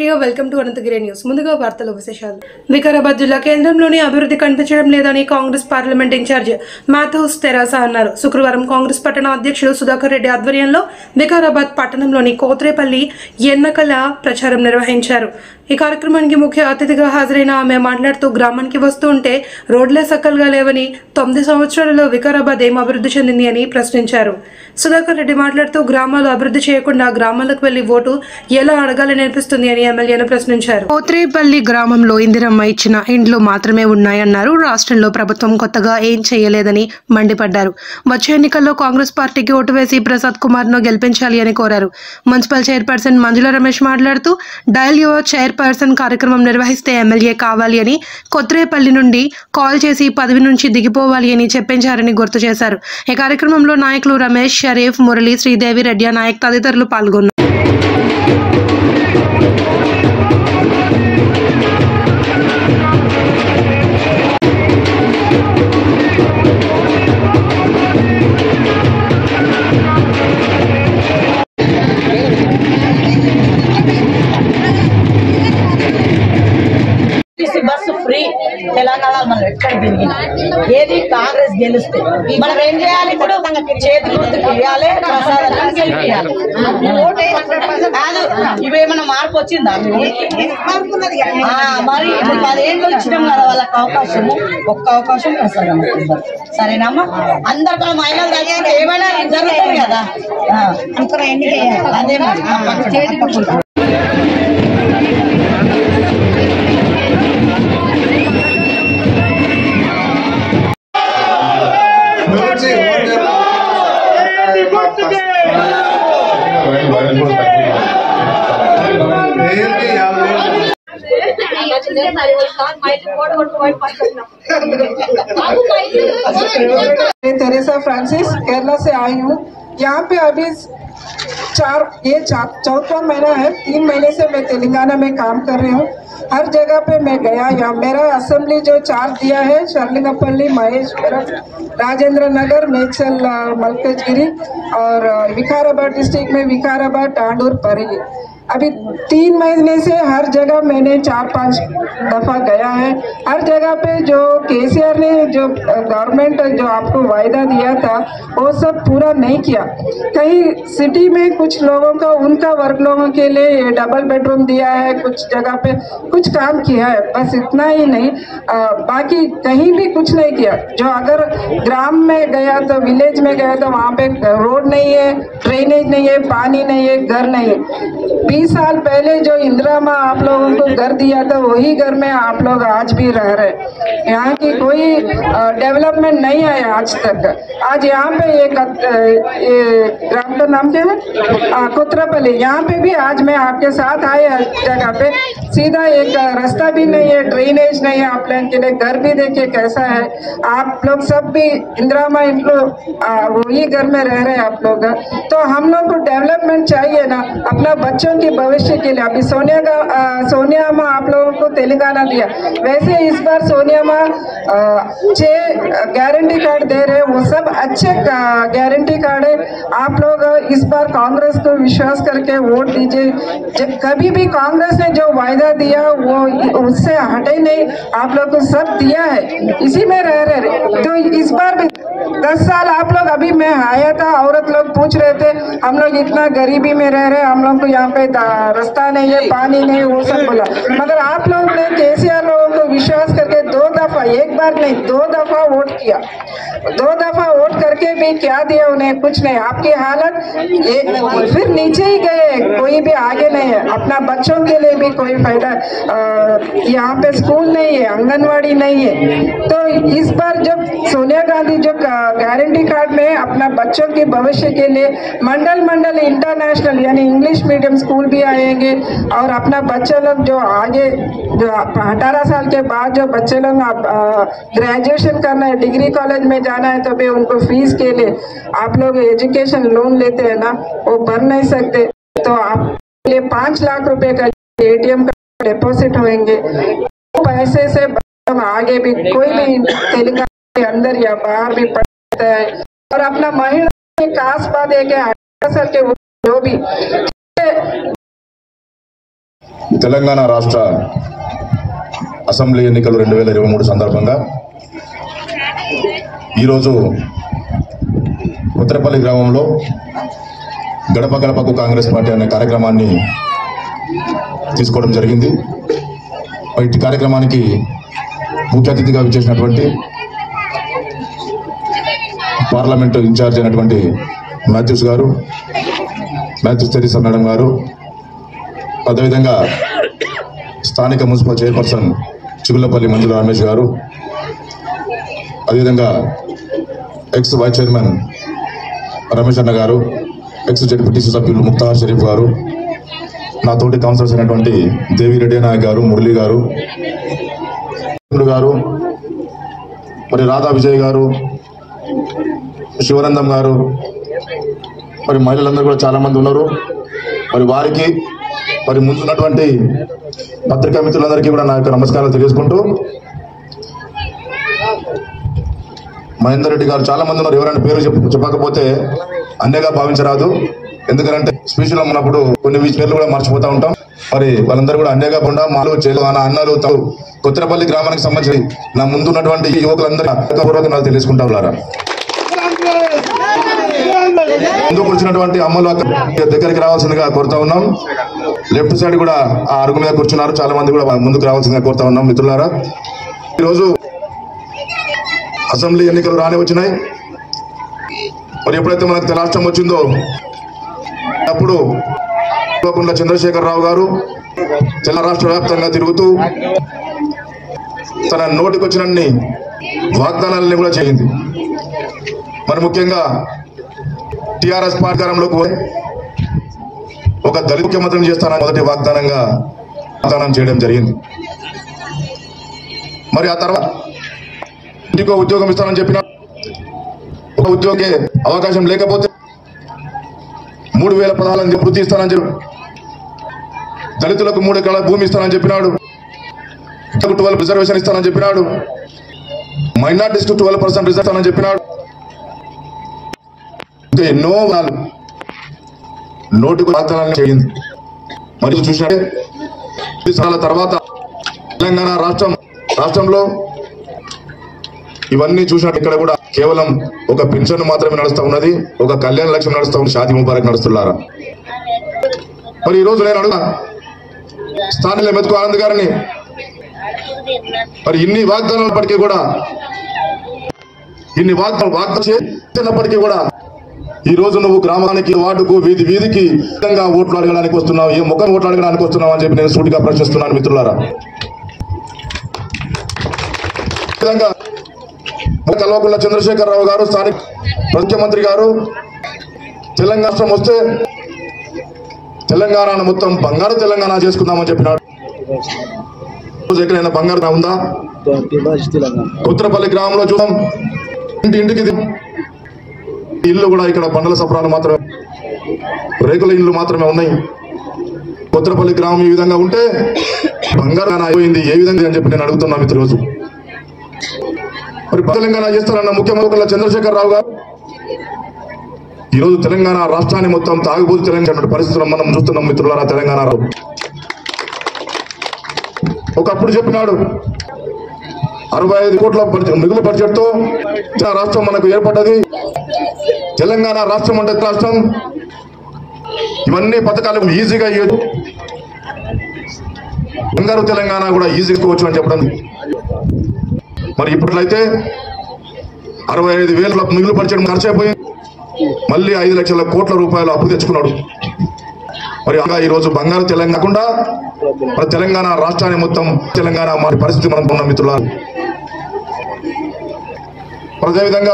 India welcome to Anantagiri news ముందుగా వార్తల విశేషాలు వికారాబాద్ జిల్లా కేంద్రంలోని అభివృద్ధి కనిపించడం లేదని కాంగ్రెస్ పార్లమెంట్ ఇన్ఛార్జ్ మాథూస్ తెరాసా అన్నారు శుక్రవారం కాంగ్రెస్ పట్టణ అధ్యక్షుడు సుధాకర్ రెడ్డి ఆధ్వర్యంలో వికారాబాద్ పట్టణంలోని కోత్రేపల్లి ఎన్నకల ప్రచారం నిర్వహించారు ఈ కార్యక్రమానికి ముఖ్య అతిథిగా హాజరైన ఆమె మాట్లాడుతూ గ్రామానికి వస్తూ ఉంటే రోడ్లే సక్కలుగా లేవని తొమ్మిది సంవత్సరాలలో వికారాబాద్ ఏం అభివృద్ధి చెందింది అని ప్రశ్నించారు సుధాకర్ రెడ్డి మాట్లాడుతూ గ్రామాలు అభివృద్ధి చేయకుండా గ్రామాలకు వెళ్లి ఓటు ఎలా అడగాలని అనిపిస్తుంది అని ఎమ్మెల్యేను ప్రశ్నించారు పోత్రేపల్లి గ్రామంలో ఇందిరమ్మ ఇచ్చిన ఇండ్లు మాత్రమే ఉన్నాయన్నారు రాష్ట్రంలో ప్రభుత్వం కొత్తగా ఏం చేయలేదని మండిపడ్డారు వచ్చే ఎన్నికల్లో కాంగ్రెస్ పార్టీకి ఓటు వేసి ప్రసాద్ కుమార్ ను గెలిపించాలి అని కోరారు మున్సిపల్ చైర్పర్సన్ మంజుల రమేష్ మాట్లాడుతూ డయల్ యువర్ చైర్పర్సన్ కార్యక్రమం నిర్వహిస్తే ఎమ్మెల్యే కావాలి అని కొత్రేపల్లి నుండి కాల్ చేసి పదవి నుంచి దిగిపోవాలి అని చెప్పించారని గుర్తు చేశారు ఈ కార్యక్రమంలో నాయకులు రమేష్ షరీఫ్ మురళి శ్రీదేవి రెడ్డి నాయక్ తదితరులు పాల్గొన్నారు ఆర్టీసీ బస్సు ఫ్రీ తెలంగాణలో మనం ఎక్కడ తిరిగినా ఏది కాంగ్రెస్ గెలిస్తే మనం ఏం చేయాలి ఇప్పుడు చేతి గుర్తుకు ఇవ్వాలి ప్రసాదాలను గెలిపియాలి కాదు ఇవేమైనా మార్పు వచ్చిందా ఆ, మరి ఇప్పుడు పదేళ్ళు ఇచ్చినాం కదా వాళ్ళకి అవకాశము ఒక్క అవకాశం ప్రసాదం సరేనమ్మా అందరితో మహిళలు కలిసి ఏమైనా జరుగుతుంది కదా ఆ, అదే మరి తప్పకుండా. मैं तेरेसा फ्रांसिस केरला से आई हूँ यहाँ पे अभी चार ये चा- चौथा महीना है तीन महीने से मैं तेलंगाना में काम कर रही हूँ हर जगह पे मैं गया यहाँ मेरा असेंबली जो चार्ज दिया है शर्लिंगपल्ली महेश्वरम राजेंद्र नगर मेचल अ, मलकजगिरी और अ, विकाराबाद डिस्ट्रिक्ट में विकाराबाद टांडूर परेली अभी तीन महीने से हर जगह मैंने चार पांच दफा गया है हर जगह पे जो केसीआर ने जो गवर्नमेंट जो आपको वायदा दिया था वो सब पूरा नहीं किया कहीं सिटी में कुछ लोगों का उनका वर्ग लोगों के लिए ये डबल बेडरूम दिया है कुछ जगह पे कुछ काम किया है बस इतना ही नहीं आ, बाकी कहीं भी कुछ नहीं किया जो अगर ग्राम में गया तो विलेज में गया तो वहाँ पे रोड नहीं है ड्रेनेज नहीं है पानी नहीं है घर नहीं है बीस साल पहले जो इंदिरा माँ आप लोगों को घर दिया था वही घर में आप लोग आज भी रह रहे हैं। यहाँ की कोई डेवलपमेंट नहीं आया आज तक आज यहाँ पे एक अ, ये ग्राम का नाम क्या है आ, कुत्रपल्ली यहाँ पे भी आज मैं आपके साथ आए हर जगह पे सीधा एक अ, रास्ता भी नहीं है ड्रेनेज नहीं है आप लोगों के लिए घर भी देखिए कैसा है आप लोग सब भी इंदिरा माँ इनको आ, वही घर में रह रहे हैं आप लोग तो हम लोग को डेवलपमेंट चाहिए ना अपना बच्चों के भविष्य के लिए अभी सोनिया का आ, सोनिया माँ आप लोगों को तेलंगाना दिया वैसे इस बार सोनिया माँ आ, छह गारंटी कार्ड दे रहे हैं वो सब अच्छे गारंटी कार्ड है आप लोग इस बार कांग्रेस को विश्वास करके वोट दीजिए ज- कभी भी कांग्रेस ने जो वायदा दिया वो उससे हटे नहीं आप लोग को सब दिया है इसी में रह रहे तो इस बार भी दस साल आप लोग अभी मैं आया था औरत लोग पूछ रहे थे हम लोग इतना गरीबी में रह रहे हैं हम लोग को यहाँ पे दा- रास्ता नहीं है पानी नहीं है वो सब बोला मगर आप लोग ने केसीआर लोगों को विश्वास करके दो दफा एक बार नहीं दो दफा वोट किया दो दफा वोट करके भी क्या दिया उन्हें कुछ नहीं आपकी हालत एक फिर नीचे ही गए कोई भी आगे नहीं है अपना बच्चों के लिए भी कोई फायदा अ, यहाँ पे स्कूल नहीं है आंगनवाड़ी नहीं है तो इस बार जब सोनिया गांधी जो गारंटी कार्ड में अपना बच्चों के भविष्य के लिए मंडल मंडल इंटरनेशनल यानी इंग्लिश मीडियम स्कूल भी आएंगे और अपना बच्चे लोग जो आगे जो अठारह साल के बाद जो बच्चे लोग ग्रेजुएशन करना है डिग्री कॉलेज में जाना है तो भी उनको फीस के लिए आप लोग एजुकेशन लोन लेते हैं ना वो भर नहीं सकते तो आप लिए पाँच लाख रुपए का एटीएम का डिपॉजिट होंगे वो पैसे से हम आगे भी कोई भी तेलंगाना के अंदर या बाहर भी पढ़ सकता है और अपना महिला के कास पा दे के अठारह साल के वो जो भी తెలంగాణ రాష్ట్ర అసెంబ్లీ ఎన్నికలు రెండు వేల ఇరవై మూడు సందర్భంగా ఈరోజు ఉత్తరపల్లి గ్రామంలో గడప గడపకు కాంగ్రెస్ పార్టీ అనే కార్యక్రమాన్ని తీసుకోవడం జరిగింది ఇటు కార్యక్రమానికి ముఖ్య అతిథిగా విచ్చేసినటువంటి పార్లమెంటు ఇన్ఛార్జ్ అయినటువంటి మాథ్యూస్ గారు మాథ్యూస్ తెరీసా మేడం గారు అదేవిధంగా స్థానిక మున్సిపల్ చైర్పర్సన్ చిగులపల్లి మంజుల రమేష్ గారు అదేవిధంగా ఎక్స్ వైస్ చైర్మన్ రమేష్ అన్న గారు ఎక్స్ జడ్పీటీసీ సభ్యులు ముక్తార్ షరీఫ్ గారు నా తోటి కౌన్సిలర్స్ అయినటువంటి దేవిరెడ్డి నాయక్ గారు మురళి గారు చంద్రుడు గారు మరి రాధా విజయ్ గారు శివనందం గారు మరి మహిళలందరూ కూడా చాలా మంది ఉన్నారు మరి వారికి మరి ముందున్నటువంటి పత్రికా మిత్రులందరికీ కూడా నా యొక్క నమస్కారాలు తెలియజేసుకుంటూ మహేందర్ రెడ్డి గారు చాలా మంది ఉన్నారు ఎవరైనా పేరు చెప్ప చెప్పకపోతే అన్యగా భావించరాదు ఎందుకంటే స్పీచ్ లో ఉన్నప్పుడు కొన్ని పేర్లు కూడా మర్చిపోతా ఉంటాం మరి వాళ్ళందరూ కూడా అన్యగా పొండా మాలు చేలు అన్న అన్నలు తగు కొత్తపల్లి గ్రామానికి సంబంధించి నా ముందు ఉన్నటువంటి ఈ యువకులందరూ పూర్వక నాకు తెలుసుకుంటా ఉన్నారా ముందు కూర్చున్నటువంటి అమ్మలు అక్క దగ్గరికి రావాల్సిందిగా కోరుతా ఉన్నాం లెఫ్ట్ సైడ్ కూడా ఆ అరుగు మీద కూర్చున్నారు చాలా మంది కూడా ముందుకు రావాల్సిందిగా కోరుతా ఉన్నాం మిత్రులారా ఈరోజు అసెంబ్లీ ఎన్నికలు రాని వచ్చినాయి మరి ఎప్పుడైతే మనకు రాష్ట్రం వచ్చిందో అప్పుడు కోకుంట్ల చంద్రశేఖరరావు గారు తెల్ల రాష్ట్ర వ్యాప్తంగా తిరుగుతూ తన నోటికొచ్చినన్ని వాగ్దానాలని కూడా చేయింది మరి ముఖ్యంగా టిఆర్ఎస్ పార్కారంలోకి పోయి ఒక దళిత ముఖ్యమంత్రిని చేస్తానని మొదటి వాగ్దానంగా వాగ్దానం చేయడం జరిగింది మరి ఆ తర్వాత ఇంటికో ఉద్యోగం ఇస్తానని చెప్పిన ఒక ఉద్యోగి అవకాశం లేకపోతే మూడు వేల పదాలను వృత్తి ఇస్తానని చెప్పి దళితులకు మూడు ఎకరాల భూమి ఇస్తానని చెప్పినాడు ట్వెల్వ్ రిజర్వేషన్ ఇస్తానని చెప్పినాడు మైనార్టీస్ కు ట్వెల్వ్ పర్సెంట్ రిజర్వ్ ఇస్తానని చెప్పినాడు ఇంకా ఎన్నో వాళ్ళు నోటుకు వాగ్దానాలను చేయింది మరియు చూసినట్టే ఈ సంవత్సరాల తర్వాత తెలంగాణ రాష్ట్రం రాష్ట్రంలో ఇవన్నీ చూసినట్టు ఇక్కడ కూడా కేవలం ఒక పెన్షన్ మాత్రమే నడుస్తూ ఉన్నది ఒక కళ్యాణ లక్ష్యం నడుస్తూ ఉంది షాది ముబారక్ నడుస్తున్నారా మరి ఈ రోజు నేను అడుగుతా స్థానిక మెతుకు ఆనంద్ గారిని మరి ఇన్ని వాగ్దానాలప్పటికీ కూడా ఇన్ని వాగ్దానం వాగ్దానం చేసినప్పటికీ కూడా ఈ రోజు నువ్వు గ్రామానికి వార్డుకు వీధి వీధికి విధంగా ఓట్లు అడగడానికి వస్తున్నావు ఏ ముఖం ఓట్లు అడగడానికి వస్తున్నావు అని చెప్పి నేను సూటిగా ప్రశ్నిస్తున్నాను మిత్రులారా ఈ విధంగా కల్వకుంట్ల చంద్రశేఖరరావు గారు స్థానిక ముఖ్యమంత్రి గారు తెలంగాణ రాష్ట్రం వస్తే తెలంగాణను మొత్తం బంగారు తెలంగాణ చేసుకుందామని చెప్పినాడు రోజు ఎక్కడైనా బంగారు ఉందా ఉత్తరపల్లి గ్రామంలో చూద్దాం ఇంటి ఇంటికి ఇది. ఇల్లు కూడా ఇక్కడ బండల సప్రాలు మాత్రమే రేకుల ఇల్లు మాత్రమే ఉన్నాయి ఉత్తరపల్లి గ్రామం ఈ విధంగా ఉంటే బంగారు అయిపోయింది ఏ విధంగా అని చెప్పి నేను అడుగుతున్నా మిత్రులు రోజు మరి తెలంగాణ చేస్తారన్న ముఖ్యమంత్రుల చంద్రశేఖర్ రావు గారు ఈరోజు తెలంగాణ రాష్ట్రాన్ని మొత్తం తాగుబోతు తెలంగాణ పరిస్థితులను మనం చూస్తున్నాం మిత్రులారా తెలంగాణలో ఒకప్పుడు చెప్పినాడు అరవై ఐదు కోట్ల బడ్జెట్ మిగులు బడ్జెట్ తో తెలంగాణ రాష్ట్రం మనకు ఏర్పడ్డది తెలంగాణ రాష్ట్రం అంటే రాష్ట్రం ఇవన్నీ పథకాలు ఈజీగా ఇవ్వదు బంగారు తెలంగాణ కూడా ఈజీగా ఇవ్వచ్చు అని చెప్పడం మరి ఇప్పట్లయితే అరవై ఐదు వేల మిగులు బడ్జెట్ ఖర్చు అయిపోయింది మళ్ళీ ఐదు లక్షల కోట్ల రూపాయలు అప్పు తెచ్చుకున్నాడు మరి ఇంకా ఈ రోజు బంగారు తెలంగాణ కాకుండా మరి తెలంగాణ రాష్ట్రాన్ని మొత్తం తెలంగాణ మరి పరిస్థితి మనం ఉన్న మిత్రుల అదేవిధంగా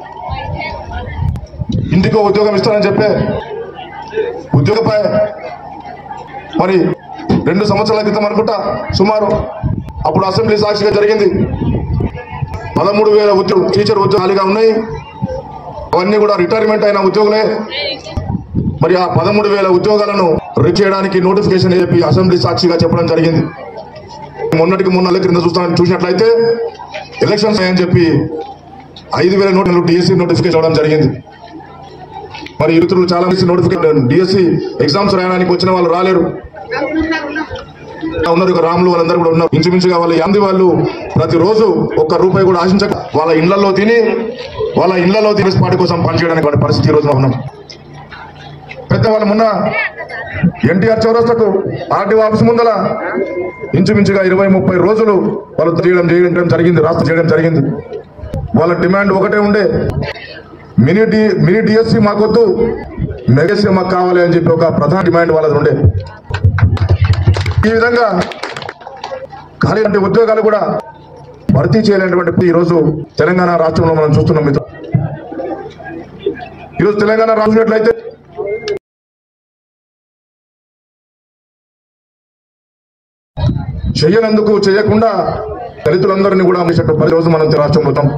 ఇంటికో ఉద్యోగం ఇస్తానని చెప్పే ఉద్యోగపై మరి రెండు సంవత్సరాల క్రితం అనుకుంటా సుమారు అప్పుడు అసెంబ్లీ సాక్షిగా జరిగింది పదమూడు వేల ఉద్యోగ టీచర్ ఉద్యోగాలుగా ఉన్నాయి అవన్నీ కూడా రిటైర్మెంట్ అయిన ఉద్యోగులే మరి ఆ పదమూడు వేల ఉద్యోగాలను రిక్ చేయడానికి నోటిఫికేషన్ చెప్పి అసెంబ్లీ సాక్షిగా చెప్పడం జరిగింది మొన్నటికి మొన్న నెలల క్రింద చూస్తా చూసినట్లయితే ఎలక్షన్స్ అని చెప్పి ఐదు వేల నోట్లు డిఎస్సి నోటిఫికేషన్ ఇవ్వడం జరిగింది మరి ఇరుతులు చాలా మంది నోటిఫికేషన్ డిఎస్సి ఎగ్జామ్స్ రాయడానికి వచ్చిన వాళ్ళు రాలేరు ఉన్నారు ఇక రాములు వాళ్ళందరూ కూడా ఉన్నారు ఇంచుమించుగా వాళ్ళ యాంది వాళ్ళు ప్రతిరోజు ఒక్క రూపాయి కూడా ఆశించక వాళ్ళ ఇళ్లలో తిని వాళ్ళ ఇళ్లలో తిని పార్టీ కోసం పనిచేయడానికి వాళ్ళ పరిస్థితి ఈ రోజున ఉన్నాం పెద్దవాళ్ళు మొన్న ఎన్టీఆర్ చౌరస్తకు ఆర్టీఓ ఆఫీస్ ముందల ఇంచుమించుగా ఇరవై ముప్పై రోజులు వాళ్ళు చేయడం చేయడం జరిగింది రాష్ట్ర చేయడం జరిగింది వాళ్ళ డిమాండ్ ఒకటే ఉండే మినీ డి మినీ డిఎస్సి మాకొద్దు మెగాసి మాకు కావాలి అని చెప్పి ఒక ప్రధాన డిమాండ్ వాళ్ళది ఉండే ఈ విధంగా ఖాళీ అంటే ఉద్యోగాలు కూడా భర్తీ చేయలేనటువంటి ఈ రోజు తెలంగాణ రాష్ట్రంలో మనం చూస్తున్నాం మిత్రులు ఈరోజు తెలంగాణ రాసినట్లయితే చెయ్యనందుకు చేయకుండా దళితులందరినీ కూడా అమ్మేసేట్టు పది రోజు మనం రాష్ట్రంలో ఉన్నాం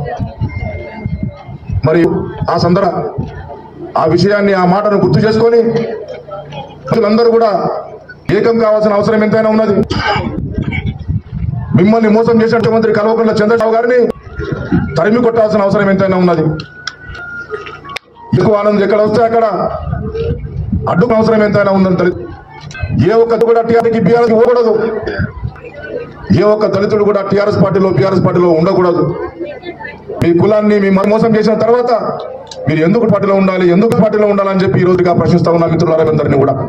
మరి ఆ సందర్భ ఆ విషయాన్ని ఆ మాటను గుర్తు చేసుకొని ప్రజలందరూ కూడా ఏకం కావాల్సిన అవసరం ఎంతైనా ఉన్నది మిమ్మల్ని మోసం చేసిన ముఖ్యమంత్రి కల్వకుంట్ల చంద్రబాబు గారిని తరిమి కొట్టాల్సిన అవసరం ఎంతైనా ఉన్నది ఎక్కువ ఆనందం ఎక్కడ వస్తే అక్కడ అడ్డుకు అవసరం ఎంతైనా ఉందని తెలియదు ఏ ఒక్క కూడా టీఆర్కి బీఆర్కి ఇవ్వకూడదు ఏ ఒక్క దళితుడు కూడా టీఆర్ఎస్ పార్టీలో బీఆర్ఎస్ పార్టీలో ఉండకూడదు మీ కులాన్ని మీ మోసం చేసిన తర్వాత మీరు ఎందుకు పార్టీలో ఉండాలి ఎందుకు పార్టీలో ఉండాలని చెప్పి ఈ రోజుగా ప్రశ్నిస్తా ఉన్నా మిత్రులందరినీ కూడా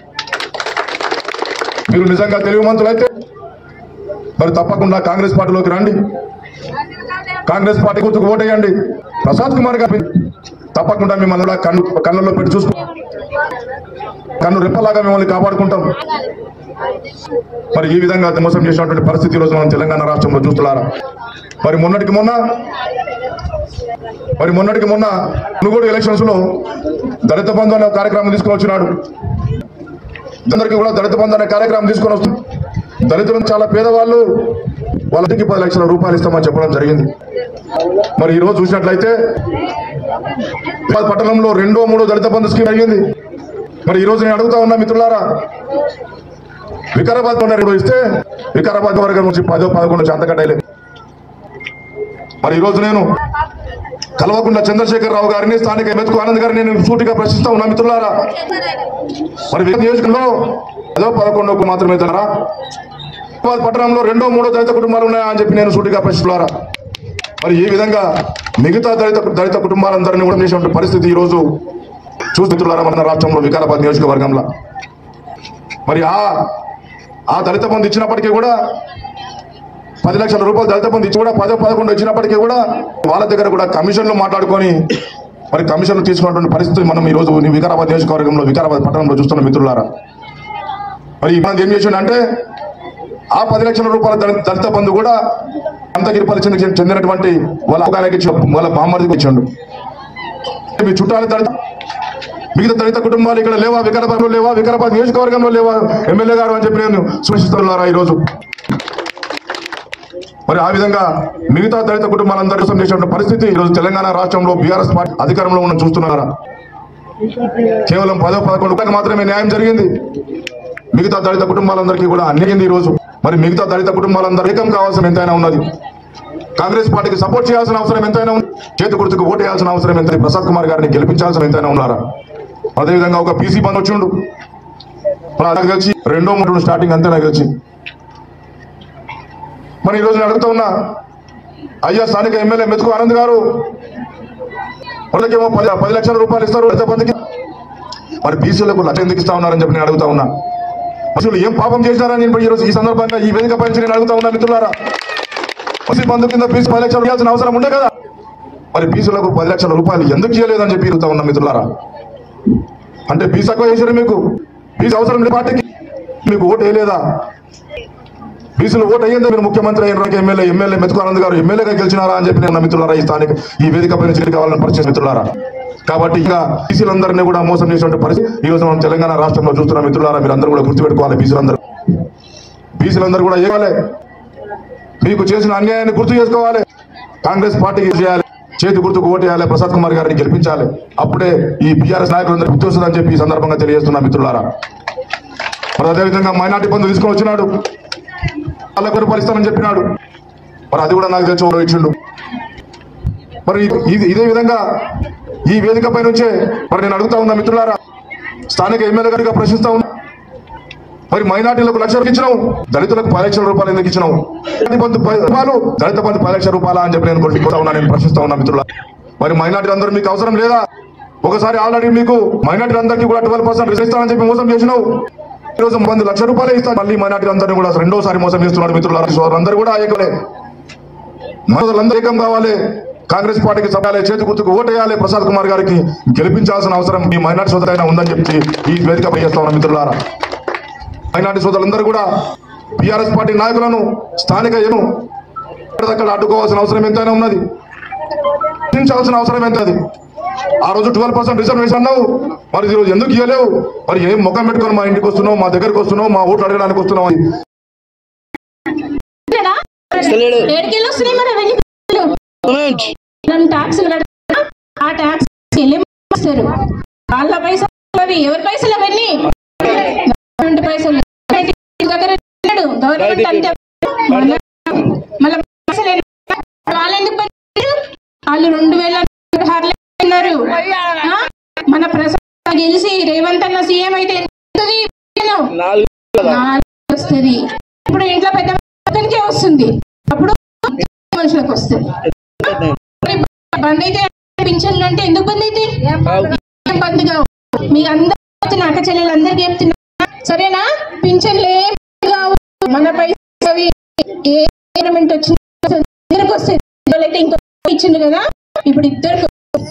మీరు నిజంగా తెలివిమంతులైతే మరి తప్పకుండా కాంగ్రెస్ పార్టీలోకి రండి కాంగ్రెస్ పార్టీ గుర్తుకు ఓటేయండి ప్రసాద్ కుమార్ గారు తప్పకుండా మిమ్మల్ని కూడా కన్ను కళ్ళల్లో పెట్టి చూసుకో కన్ను రెప్పలాగా మిమ్మల్ని కాపాడుకుంటాం మరి ఈ విధంగా మోసం చేసినటువంటి పరిస్థితి ఈ రోజు మనం తెలంగాణ రాష్ట్రంలో చూస్తున్నారా మరి మొన్నటికి మొన్న మరి మొన్నటికి మొన్న మునుగోడు ఎలక్షన్స్ లో దళిత బంధు అనే కార్యక్రమం తీసుకొని వచ్చినాడు అందరికీ కూడా దళిత బంధు అనే కార్యక్రమం తీసుకొని వస్తుంది దళితులు చాలా పేదవాళ్ళు వాళ్ళకి పది లక్షల రూపాయలు ఇస్తామని చెప్పడం జరిగింది మరి ఈ రోజు చూసినట్లయితే పట్టణంలో రెండో మూడో దళిత బంధు స్కీమ్ అయ్యింది మరి ఈ రోజు నేను అడుగుతా ఉన్నా మిత్రులారా వికారాబాద్ లో రెండు ఇస్తే వికారాబాద్ వర్గం నుంచి పదో పదకొండు అంతకంటే మరి ఈ రోజు నేను కల్వకుంట్ల చంద్రశేఖర్ రావు గారిని స్థానిక మెతుకు ఆనంద్ గారిని నేను సూటిగా ప్రశ్నిస్తా ఉన్నా మిత్రులారా మరి వికారాబాద్ నియోజకవర్గంలో పదో పదకొండుకు మాత్రమే తనరా వికారాబాద్ పట్టణంలో రెండో మూడో దళిత కుటుంబాలు ఉన్నాయా అని చెప్పి నేను సూటిగా ప్రశ్నిస్తున్నారా మరి ఈ విధంగా మిగతా దళిత దళిత కుటుంబాలందరినీ కూడా చేసినటువంటి పరిస్థితి ఈ రోజు చూస్తున్నారా మన రాష్ట్రంలో వికారాబాద్ నియోజకవర్గంలో మరి ఆ ఆ దళిత బంధు ఇచ్చినప్పటికీ కూడా పది లక్షల రూపాయలు దళిత బంధు ఇచ్చి కూడా పదో పదకొండు ఇచ్చినప్పటికీ కూడా వాళ్ళ దగ్గర కూడా కమిషన్లు మాట్లాడుకొని మరి కమిషన్లు తీసుకున్నటువంటి పరిస్థితి మనం ఈ రోజు ఈ వికారాబాద్ నియోజకవర్గంలో వికారాబాద్ పట్టణంలో చూస్తున్న మిత్రులారా మరి మనం ఏం చేసిండంటే ఆ పది లక్షల రూపాయల దళిత దళిత బంధు కూడా అంతగిరిపల్లి చెందిన చెందినటువంటి వాళ్ళ అవగాహనకి ఇచ్చి వాళ్ళ బామ్మడికి ఇచ్చాడు మీ చుట్టాల దళిత మిగతా దళిత కుటుంబాలు ఇక్కడ లేవా వికారాబాద్లో లేవా వికారాబాద్ నియోజకవర్గంలో లేవా ఎమ్మెల్యే గారు అని చెప్పి నేను సూచిస్తున్నారా ఈరోజు మరి ఆ విధంగా మిగతా దళిత కుటుంబాలందరి కోసం చేసినటువంటి పరిస్థితి ఈరోజు తెలంగాణ రాష్ట్రంలో బీఆర్ఎస్ పార్టీ అధికారంలో ఉన్న చూస్తున్నారా కేవలం పదో పదకొండు మాత్రమే న్యాయం జరిగింది మిగతా దళిత కుటుంబాలందరికీ కూడా అన్యాయింది ఈ రోజు మరి మిగతా దళిత కుటుంబాలందరూ ఏకం కావాల్సిన ఎంతైనా ఉన్నది కాంగ్రెస్ పార్టీకి సపోర్ట్ చేయాల్సిన అవసరం ఎంతైనా ఉంది చేతి గుర్తుకు ఓటు వేయాల్సిన అవసరం ఎంత ప్రసాద్ కుమార్ గారిని గెలిపించాల్సిన ఎంతైనా ఉన్నారా అదేవిధంగా ఒక పీసీ బంద్ వచ్చిండు మరి నాకు తెలిసి రెండో మూడు స్టార్టింగ్ అంతే నాకు తెలిసి మరి ఈరోజు నేను అడుగుతా ఉన్నా అయ్యా స్థానిక ఎమ్మెల్యే మెతుకు ఆనంద్ గారు వాళ్ళకేమో పది పది లక్షల రూపాయలు ఇస్తారు ఎంత మందికి మరి బీసీలకు లక్ష ఎందుకు ఇస్తా ఉన్నారని చెప్పి నేను అడుగుతా ఉన్నా అసలు ఏం పాపం చేశారని నేను ఈ రోజు ఈ సందర్భంగా ఈ వేదిక పైన నేను అడుగుతా ఉన్నా మిత్రులారా బీసీ బంధు కింద బీసీ పది లక్షలు ఇవ్వాల్సిన అవసరం ఉండే కదా మరి బీసీలకు పది లక్షల రూపాయలు ఎందుకు చేయలేదని చెప్పి అడుగుతా ఉన్నా మిత్రులారా అంటే బీసీ తక్కువ చేశారు మీకు బీసీ అవసరం లేదు పార్టీకి మీకు ఓటు వేయలేదా బీసీలు ఓటు అయ్యిందా మీరు ముఖ్యమంత్రి అయిన ఎమ్మెల్యే ఎమ్మెల్యే మెతుకానంద్ గారు ఎమ్మెల్యేగా గెలిచినారా అని చెప్పి నేను మిత్రులారా ఈ స్థానిక ఈ వేదిక పైన చేరి కావాలని పరిచయం మిత్రులారా కాబట్టి ఇక బీసీలందరినీ కూడా మోసం చేసినటువంటి పరిస్థితి ఈ రోజు మనం తెలంగాణ రాష్ట్రంలో చూస్తున్న మిత్రులారా మీరు అందరూ కూడా గుర్తుపెట్టుకోవాలి బీసీలందరూ బీసీలందరూ కూడా ఏవాలి మీకు చేసిన అన్యాయాన్ని గుర్తు చేసుకోవాలి కాంగ్రెస్ పార్టీకి చేయాలి చేతి గుర్తుకు ఓటేయాలి ప్రసాద్ కుమార్ గారిని గెలిపించాలి అప్పుడే ఈ బీఆర్ఎస్ నాయకులందరూ గుర్తు వస్తుందని చెప్పి ఈ సందర్భంగా తెలియజేస్తున్నా మిత్రులారా మరి అదేవిధంగా మైనార్టీ బంధు తీసుకొని వచ్చినాడు వాళ్ళకు పరిస్థితానని చెప్పినాడు మరి అది కూడా నాకు తెలిసి ఓ ఇచ్చిండు మరి ఇది ఇదే విధంగా ఈ వేదిక పై నుంచే మరి నేను అడుగుతా ఉన్నా మిత్రులారా స్థానిక ఎమ్మెల్యే గారిగా ప్రశ్నిస్తా ఉన్నా మరి మైనార్టీలకు లక్ష రూపాయలు ఇచ్చినావు దళితులకు పది లక్షల రూపాయలు ఎందుకు ఇచ్చినావు దళిత బంధు పది రూపాయలు దళిత బంధు పది లక్షల రూపాయలు అని చెప్పి నేను కొట్టుకుంటా ఉన్నా నేను ప్రశ్నిస్తా ఉన్నా మిత్రుల మరి మైనార్టీలు అందరూ మీకు అవసరం లేదా ఒకసారి ఆల్రెడీ మీకు మైనార్టీ అందరికీ కూడా ట్వెల్వ్ పర్సెంట్ ఇస్తానని చెప్పి మోసం చేసినావు ఈ రోజు మంది లక్ష రూపాయలు ఇస్తాను మళ్ళీ మైనార్టీ అందరినీ కూడా రెండోసారి మోసం చేస్తున్నారు మిత్రులు అందరూ కూడా ఏకలే మనలందరూ ఏకం కావాలి కాంగ్రెస్ పార్టీకి సభాలే చేతి గుర్తుకు ఓటేయాలి ప్రసాద్ కుమార్ గారికి గెలిపించాల్సిన అవసరం మీ మైనార్టీ సోదరైనా ఉందని చెప్పి ఈ వేదిక చేస్తా ఉన్నాం మిత్రులారా మైనార్టీ సోదరులందరూ కూడా బీఆర్ఎస్ పార్టీ నాయకులను స్థానిక ఏను అక్కడ అడ్డుకోవాల్సిన అవసరం ఎంతైనా ఉన్నది ప్రశ్నించాల్సిన అవసరం ఎంత అది ఆ రోజు ట్వెల్వ్ పర్సెంట్ రిజర్వేషన్ అన్నావు మరి ఈ రోజు ఎందుకు ఇవ్వలేవు మరి ఏం ముఖం పెట్టుకొని మా ఇంటికి వస్తున్నావు మా దగ్గరకు వస్తున్నావు మా ఓట్లు అడగడానికి వస్తున్నావు అని ఏడుకెళ్ళి వస్తున్నాయి మరి అవన్నీ మనం ట్యాక్సులు కడతా ఆ ట్యాక్స్ వెళ్ళి వస్తారు వాళ్ళ పైసలు అవి ఎవరి పైసలు అవన్నీ గవర్నమెంట్ పైసలు దగ్గర ఉన్నాడు. గవర్నమెంట్ అంతే మన- మళ్ళా పైసలు ఎన్ని- వాళ్ళు ఎందుకు పెట్టారు? వాళ్ళు రెండు వేల పదహారులో ఉన్నారు ఆ? మన ప్రసాద్ గెలిచి రేవంత్ అన్న సీఎం అయితే ఎంత వస్తుంది? నాలుగు వస్తుంది ఇప్పుడు ఇంట్లో పెద్ద అతనికే వస్తుంది అప్పుడు మనుషులకు వస్తుంది బంద్ అయితే పింఛన్లు అంటే ఎందుకు బంద్ అయితే ఏం బంద్ కావు మీకు అందరూ వచ్చిన అక్క చెల్లెలందరికీ చెప్తున్నా సరేనా పింఛన్లు ఏం కావు మన పైసలు అవి ఏ గవర్నమెంట్ వచ్చిన ఇద్దరికి వస్తాయి వాళ్ళైతే ఇంకో ఇచ్చిండు కదా ఇప్పుడు ఇద్దరు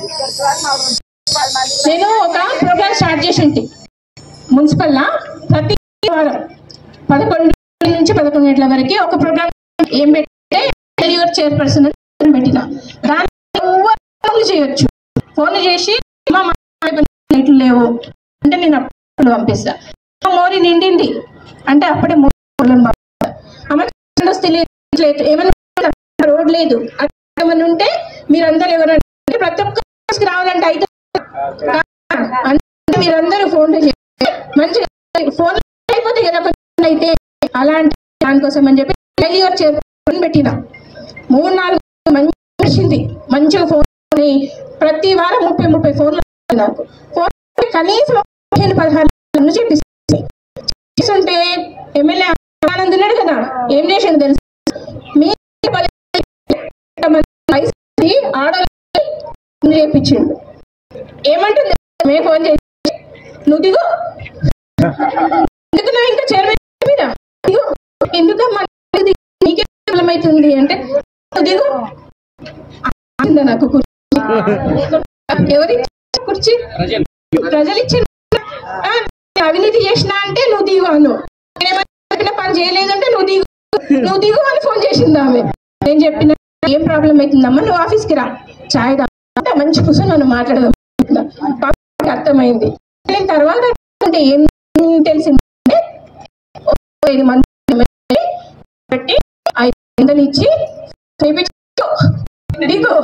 నేను ఒక ప్రోగ్రామ్ స్టార్ట్ చేసి ఉంటే మున్సిపల్ ప్రతి వారం పదకొండు నుంచి పదకొండు గంటల వరకు ఒక ప్రోగ్రామ్ ఏం పెట్టే యువర్ చైర్పర్సన్ అని పెట్టిన దాన్ని ఎవరు ఫోన్లు చేయొచ్చు ఫోన్లు చేసి మా ఇట్లు లేవు అంటే నేను అప్పుడు పంపిస్తా మా మోరి నిండింది అంటే అప్పుడే మోరి పంపిస్తా. ఆమె వస్తే లేదు ఏమైనా రోడ్ లేదు అక్కడ ఏమైనా ఉంటే మీరందరూ ఎవరైనా ప్రతి ఒక్కరికి రావాలంటే అయితే అందుకే మీరందరూ ఫోన్లు చేయండి మంచిగా ఫోన్ అయిపోతే కదా కొంచెం అయితే అలాంటి దానికోసం అని చెప్పి ఫెయిల్యూర్ చేసి పెట్టిన మూడు నాలుగు మంచి వచ్చింది మంచిగా ఫోన్ ప్రతి వారం ముప్పై ముప్పై ఫోన్లు వస్తాయి నాకు ఫోన్ కనీసం పదిహేను పదహారు ఫోన్లు చేపిస్తుంది చేస్తుంటే ఎమ్మెల్యే ఆనంద్ ఉన్నాడు కదా ఏం చేసిండు తెలుసు మీ పది మంది వయసు ఆడవాళ్ళకి చేపించిండు ఏమంటుంది మే ఫోన్ చేసి నువ్వు దిగు ఎందుకు నువ్వు ఇంకా చైర్మన్ మీద దిగు ఎందుకమ్మా నువ్వు దిగు? నీకే ప్రాబ్లం అవుతుంది అంటే నువ్వు దిగు ఆగిందా నాకు కుర్చీ ఎవరి కుర్చీ ప్రజలు ఇచ్చిన ఆ, నేను అవినీతి చేసినా అంటే నువ్వు దిగు అను నేనేమైనా చెప్పిన పని చేయలేదంటే నువ్వు దిగు నువ్వు దిగు అని ఫోన్ చేసింది ఆమె నేను చెప్పిన ఏం ప్రాబ్లం అవుతుందమ్మా నువ్వు ఆఫీస్కి రా చాయ్ తా అంటే మంచి కూర్చొని నన్ను మాట్లాడదాం పాపకి అర్థమైంది నేను తర్వాత అంటే ఏం తెలిసిందంటే ఓ ఐదు మంది ఎమ్మెల్యే పెట్టి ఐదు వందలు ఇచ్చి చేపించు దిగు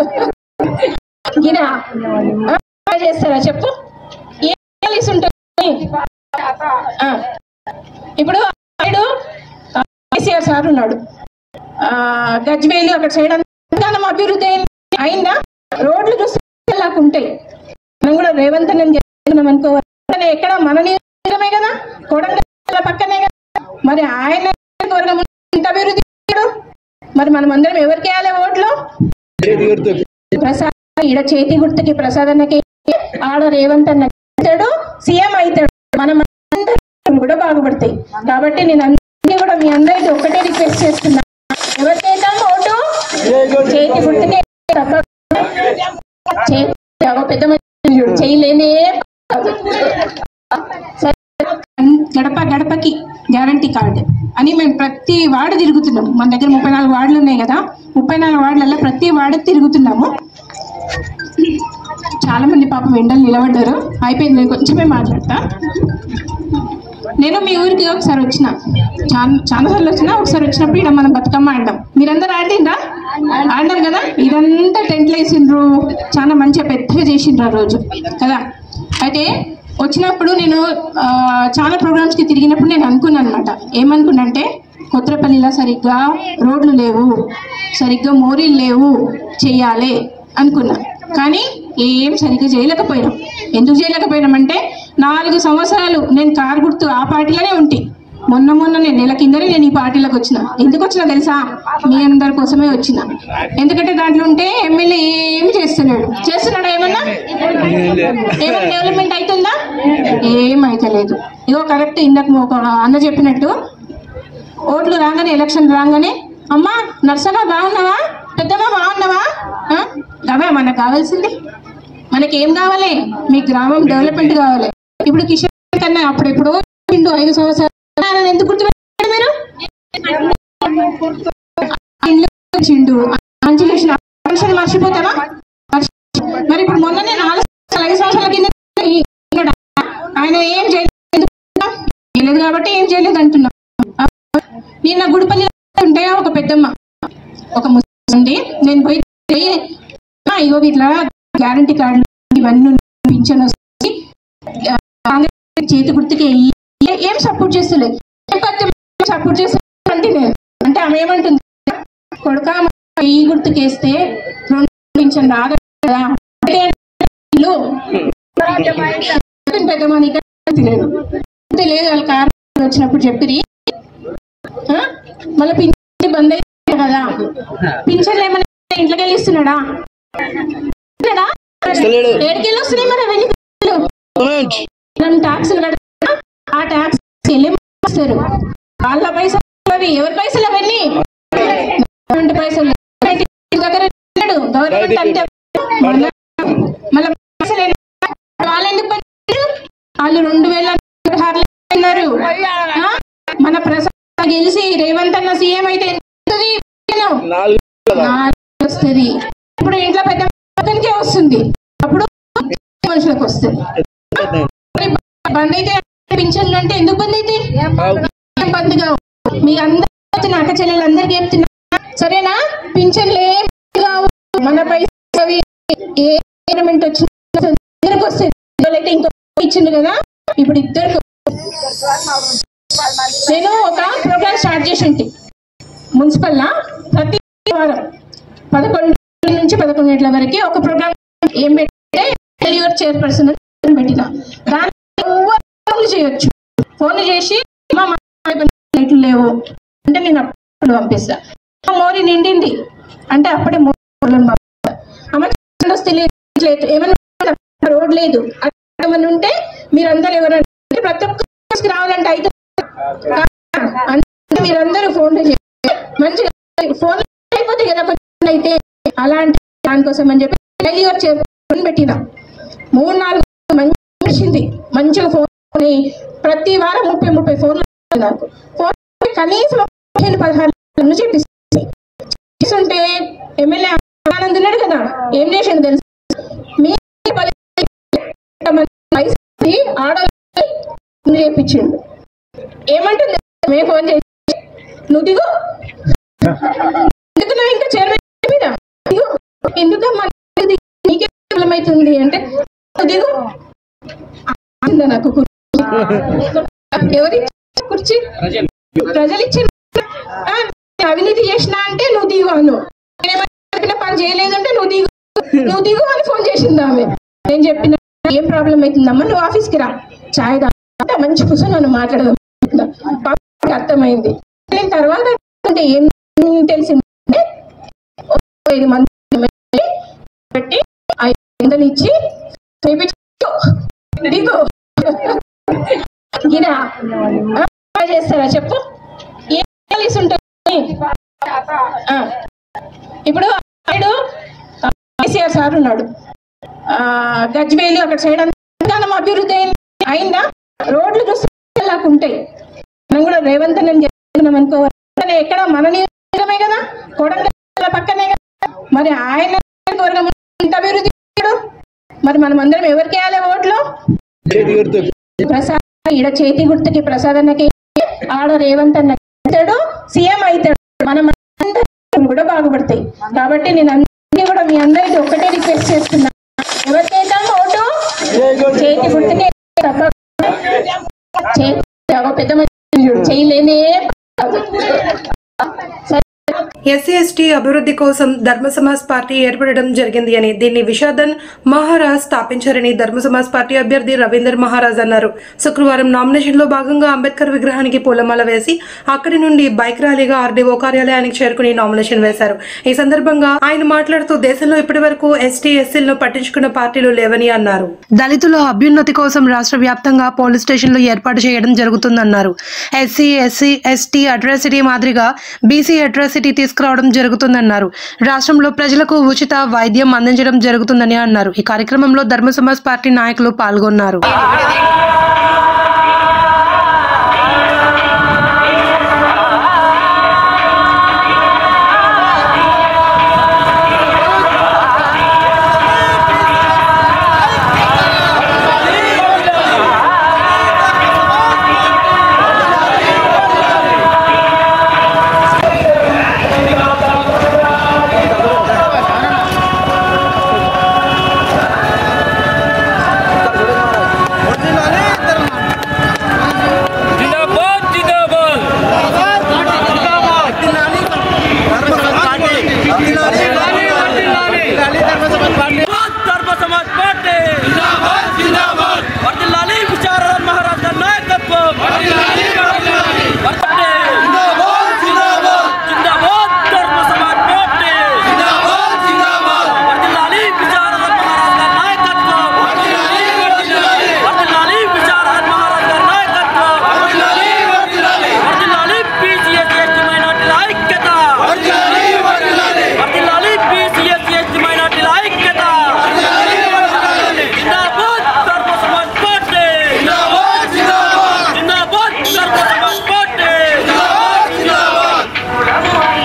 గిరా ఆ, చేస్తారా చెప్పు ఏం తెలిసి ఉంటుంది ఆ, ఇప్పుడు ఆయన కేసీఆర్ సార్ ఉన్నాడు ఆ, గజ్వేలు అక్కడ సైడ్ అంతా అభివృద్ధి అయింది- అయిందా రోడ్లు చూస్తే నాకు ఉంటాయి మనం కూడా రేవంత్ అని చేస్తున్నాం అనుకోవాలి కానీ ఎక్కడ మన నియోజకమే కదా కొడంగల్ పక్కనే కదా మరి ఆయన నియోజకవర్గం ఇంత అభివృద్ధి చేశాడు. మరి మనం అందరం ఎవరికి వేయాలి ఓట్లు ప్రసాద్ ఈడ చేతి గుర్తుకి ప్రసాద్ అన్నకి ఆడ రేవంత్ అన్న అవుతాడు సీఎం అవుతాడు మనం అందరం కూడా బాగుపడతాయి కాబట్టి నేను అందరినీ కూడా మీ అందరికి ఒకటే రిక్వెస్ట్ చేస్తున్నా ఎవరికి వేద్దాం ఓటు చేతి గుర్తుకే తప్ప చేతి ఎవరో పెద్ద మనిషి చూడు, చేయలేనే కాదు. సరే, గడప గడపకి గ్యారంటీ కార్డు అని మేము ప్రతి వార్డు తిరుగుతున్నాం మన దగ్గర ముప్పై నాలుగు వార్డులు ఉన్నాయి కదా ముప్పై నాలుగు వార్డులలో ప్రతి వార్డు తిరుగుతున్నాము చాలా మంది పాపం ఎండలు నిలబడ్డారు అయిపోయింది నేను కొంచెమే మాట్లాడతా నేను మీ ఊరికి ఒకసారి వచ్చిన చాలా చాలా సార్లు వచ్చిన ఒకసారి వచ్చినప్పుడు ఇక్కడ మనం బతుకమ్మ ఆడినాం మీరందరూ ఆడిండ్రా ఆడినారు కదా ఇదంతా టెంట్లు వేసిండ్రు చాలా మంచిగా పెద్దగా చేసిండ్రు ఆ రోజు కదా అయితే వచ్చినప్పుడు నేను ఆ, చాలా ప్రోగ్రామ్స్కి తిరిగినప్పుడు నేను అనుకున్నాను అనమాట ఏమనుకున్నంటే కొత్తపల్లిలో సరిగ్గా రోడ్లు లేవు సరిగ్గా మోరీలు లేవు చెయ్యాలి అనుకున్నా కానీ ఏం సరిగ్గా చేయలేకపోయినాం ఎందుకు చేయలేకపోయినామంటే నాలుగు సంవత్సరాలు నేను కారు గుర్తు ఆ పార్టీలోనే ఉంటి మొన్న మొన్న నేను నెల కిందనే నేను ఈ పార్టీలోకి వచ్చిన ఎందుకు వచ్చినా తెలుసా మీ అందరి కోసమే వచ్చిన ఎందుకంటే దాంట్లో ఉంటే ఎమ్మెల్యే ఏమి చేస్తున్నాడు చేస్తున్నాడు ఏమన్నా ఏమైనా డెవలప్మెంట్ అవుతుందా ఏమైతలేదు ఇగో కరెక్ట్ ఇందాక ఒక అన్న చెప్పినట్టు ఓట్లు రాగానే ఎలక్షన్ రాగానే అమ్మా నర్సగా బాగున్నావా పెద్దగా బాగున్నావా ఆ? అవే మనకు కావాల్సింది మనకి ఏం కావాలి మీ గ్రామం డెవలప్మెంట్ కావాలి ఇప్పుడు కిషోర్ కన్నా అప్పుడు ఎప్పుడో పిండు ఐదు సంవత్సరాలు ఆయన ఎందుకు గుర్తుపెట్టాడు మీరు ఇల్లు ఇచ్చిండు మంచి చేసిన మనుషులు మర్చిపోతావా మర్చి- మరి ఇప్పుడు మొన్ననే నాలుగు సంవత్సరాలు, ఐదు సంవత్సరాల కింద ఉన్నాడా? ఆయన ఏం చేయలేదు చేయలేదు కాబట్టి ఏం చేయలేదు అంటున్నా నిన్న గుడిపల్లి ఉంటే ఒక పెద్దమ్మ ఒక ముస్లిం ఉంది నేను పోయి పోయి, "అమ్మా, ఇగో ఇట్లా గ్యారంటీ కార్డులు ఇవన్నీ పింఛన్ వస్తుంది ఆ, కాంగ్రెస్ చేతి గుర్తుకి ఎయ్యి." ఏ- ఏం సపోర్ట్ చేస్తలేదు సపోర్ట్ చేస్తే అంటే నేను అంటే ఆమె ఏమంటుంది కొడుక ఈ గుర్తుకేస్తే రెండు పింఛన్ రాదు కదా అంటే ఇల్లు పెద్దమ్మ నీకు తెలియదు తెలియదు వాళ్ళ కారు వచ్చినప్పుడు చెప్పిరి ఆ? మళ్ళీ పింఛన్ బంద్ అయితే కదా పింఛన్లు ఏమైనా ఇంట్లోకి వెళ్ళి ఇస్తున్నాడా ఇస్తున్నాడా? ఏడికెళ్ళి వస్తున్నాయి మరి అవన్నీ మనం ట్యాక్సులు కడతా ఆ ట్యాక్స్ వెళ్ళి ఇస్తారు వాళ్ళ పైసలు అవి ఎవరి పైసలు అవన్నీ గవర్నమెంట్ పైసలు ఇంటి దగ్గర ఇస్తాడు. గవర్నమెంట్ అంతే మళ్ళా మళ్ళా పైసలు ఎన్ని- వాళ్ళు ఎందుకు పనిచేయరు? వాళ్ళు రెండు వేల పదహారులో ఉన్నారు ఆ? మన ప్రసాద్ గెలిచి రేవంత్ అన్న సీఎం అయితే ఎంత వస్తది? నాలుగు వస్తుంది ఇప్పుడు ఇంట్లో పెద్ద అతనికే వస్తుంది అప్పుడు మనుషులకు వస్తుంది మరి బంద్ అయితే పింఛన్లు అంటే ఎందుకు బంద్ అయితే ఏం బంద్ కావు మీ అందరూ అక్క చెల్లెలందరికీ చెప్తున్నా సరేనా పింఛన్లు ఏం కావు మన పైసలు అవి ఏ గవర్నమెంట్ వచ్చిన ఇద్దరికి వస్తుంది అయితే ఇంకో ఇచ్చిండు కదా ఇప్పుడు ఇద్దరికి నేను ఒక ప్రోగ్రామ్ స్టార్ట్ చేసి ఉంటే మున్సిపల్ లా ప్రతి వారం పదకొండు నుంచి పదకొండు గంటల వరకు ఒక ప్రోగ్రామ్ ఏం పెట్టే డెలివరీ చైర్పర్సన్ అని పెట్టిన దాని ఫోన్లు చేయొచ్చు ఫోన్లు చేసి మా మా లైట్లు లేవు అంటే నేను అప్పుడు పంపిస్తా మా మోరి నిండింది అంటే అప్పుడే మోరి పంపిస్తా. అమ్మ చూడండి వస్తే లేదు, లేదు ఏమైనా రోడ్ లేదు అక్కడ ఏమైనా ఉంటే మీరందరూ ఎవరైనా ప్రతి ఒక్కరికి రావాలంటే అయితే అంటే మీరందరూ ఫోన్లు చేసి మంచిగా ఫోన్ అయిపోతే కదా కొంచెం అయితే అలాంటి దానికోసం అని చెప్పి డెలివరీ చేయని పెట్టిన మూడు నాలుగు మంచి వచ్చింది మంచిగా ఫోన్ ప్రతి వారం ముప్పై ముప్పై ఫోన్లు వస్తాయి నాకు ఫోన్ కనీసం పదిహేను పదహారు నుంచి చేపిస్తాయి చేస్తుంటే ఎమ్మెల్యే ఆనంద్ ఉన్నాడు కదా ఏం చేసిండు తెలుసు మీ పది మంది వయసు ఆడవాళ్ళు చేపించిండు ఏమంటుంది మేము ఫోన్ చేసి నువ్వు దిగు ఎందుకు నువ్వు ఇంకా చైర్మన్ మీద దిగు ఎందుకమ్మా ఇది నీకే ప్రాబ్లం అవుతుంది అంటే నువ్వు దిగు ఆగిందా నాకు కుర్చీ ఎవరి కుర్చీ ప్రజలు ఇచ్చిన ఆ, నేను అవినీతి చేసినా అంటే నువ్వు దిగు అను నేనేమైనా చెప్పిన పని చేయలేదంటే నువ్వు దిగు నువ్వు దిగు అని ఫోన్ చేసింది ఆమె నేను చెప్పిన ఏం ప్రాబ్లం అవుతుందమ్మా నువ్వు ఆఫీస్కి రా చాయ్ దా అంటే మంచి కూర్చొని నన్ను మాట్లాడదాం పాపకి అర్థమైంది నేను తర్వాత అంటే ఏం తెలిసిందంటే ఓ ఐదు మంది ఎమ్మెల్యే పెట్టి ఐదు వందలు ఇచ్చి చేపించు దిగు గిరా ఆ, చేస్తారా చెప్పు ఏం కలిసి ఉంటుంది ఆ, ఇప్పుడు సైడు కేసీఆర్ సార్ ఉన్నాడు ఆ, గజ్వేలు అక్కడ సైడ్ అంతా అభివృద్ధి అయింది అయిందా రోడ్లు చూస్తే నాకు ఉంటాయి మనం కూడా రేవంత్ అని చెప్తున్నాం అనుకోవాలి కానీ ఎక్కడ మన నియోజకమే కదా కొడంగల్ పక్కనే కదా మరి ఆయన వర్గం ఎంత అభివృద్ధి చేశాడు? మరి మనం అందరం ఎవరికి వేయాలి ఓట్లు ప్రసాద్ ఈడ చేతి గుర్తుకి ప్రసాద్ అన్నకి ఆడ రేవంత్ అన్న అవుతాడు సీఎం అవుతాడు మనం అందరం కూడా బాగుపడతాయి కాబట్టి నేను అందరినీ కూడా మీ అందరికి ఒకటే రిక్వెస్ట్ చేస్తున్నా ఎవరికి వేద్దాం ఓటు చేతి గుర్తుకే తప్ప చేతి ఒక పెద్ద మనిషి చూడు, చేయలేనే సరే ఎస్సీ ఎస్టీ అభివృద్ధి కోసం ధర్మ సమాజ్ పార్టీ ఏర్పడడం జరిగింది అని దీన్ని విషాదన్ మహారాజ్ స్థాపించారని ధర్మ సమాజ్ పార్టీ అభ్యర్థి రవీందర్ మహారాజ్ అన్నారు శుక్రవారం నామినేషన్ లో భాగంగా అంబేద్కర్ విగ్రహానికి పూలమాల వేసి అక్కడి నుండి బైక్ ర్యాలీగా ఆర్డీఓ కార్యాలయానికి చేరుకుని నామినేషన్ వేశారు ఈ సందర్భంగా ఆయన మాట్లాడుతూ దేశంలో ఇప్పటి వరకు ఎస్టీ ఎస్సీలను పట్టించుకున్న పార్టీలు లేవని అన్నారు దళితుల అభ్యున్నతి కోసం రాష్ట్ర వ్యాప్తంగా పోలీస్ స్టేషన్లు ఏర్పాటు చేయడం జరుగుతుందన్నారు ఎస్సీ ఎస్సీ ఎస్టీ అట్రాసిటీ మాదిరిగా బీసీ అట్రాసిటీ తీసుకురావడం జరుగుతుందన్నారు రాష్ట్రంలో ప్రజలకు ఉచిత వైద్యం అందించడం జరుగుతుందని అన్నారు ఈ కార్యక్రమంలో ధర్మ సమాజ్ పార్టీ నాయకులు పాల్గొన్నారు जिंदाबाद जिंदाबाद धर्म समाज पार्टी जिंदाबाद जिंदाबाद वर्दिल्लाली विचारधारा महाराज का नायकत्व वर्दिल्लाली जिंदाबाद जिंदाबाद जिंदाबाद धर्म समाज पार्टी जिंदाबाद जिंदाबाद वर्दिल्लाली विचारधारा महाराज का नायकत्व वर्दिल्लाली वर्दिल्लाली विचारधारा महाराज का नायकत्व वर्दिल्लाली वर्दिल्लाली वर्दिल्लाली पीसीएस एसटी మైనార్టీల ఐక్యత వర్దిల్లాలి వర్దిల్లాలి వర్దిల్లాలి పీసీఎస్ ఎస్టీ మైనార్టీల ఐక్యత వర్దిల్లాలి వర్దిల్లాలి జిందాబాద్ ధర్మ సమాజ్ పార్టీ జిందాబాద్ జిందాబాద్ జిందాబాద్ ధర్మ సమాజ్ పార్టీ జిందాబాద్ జిందాబాద్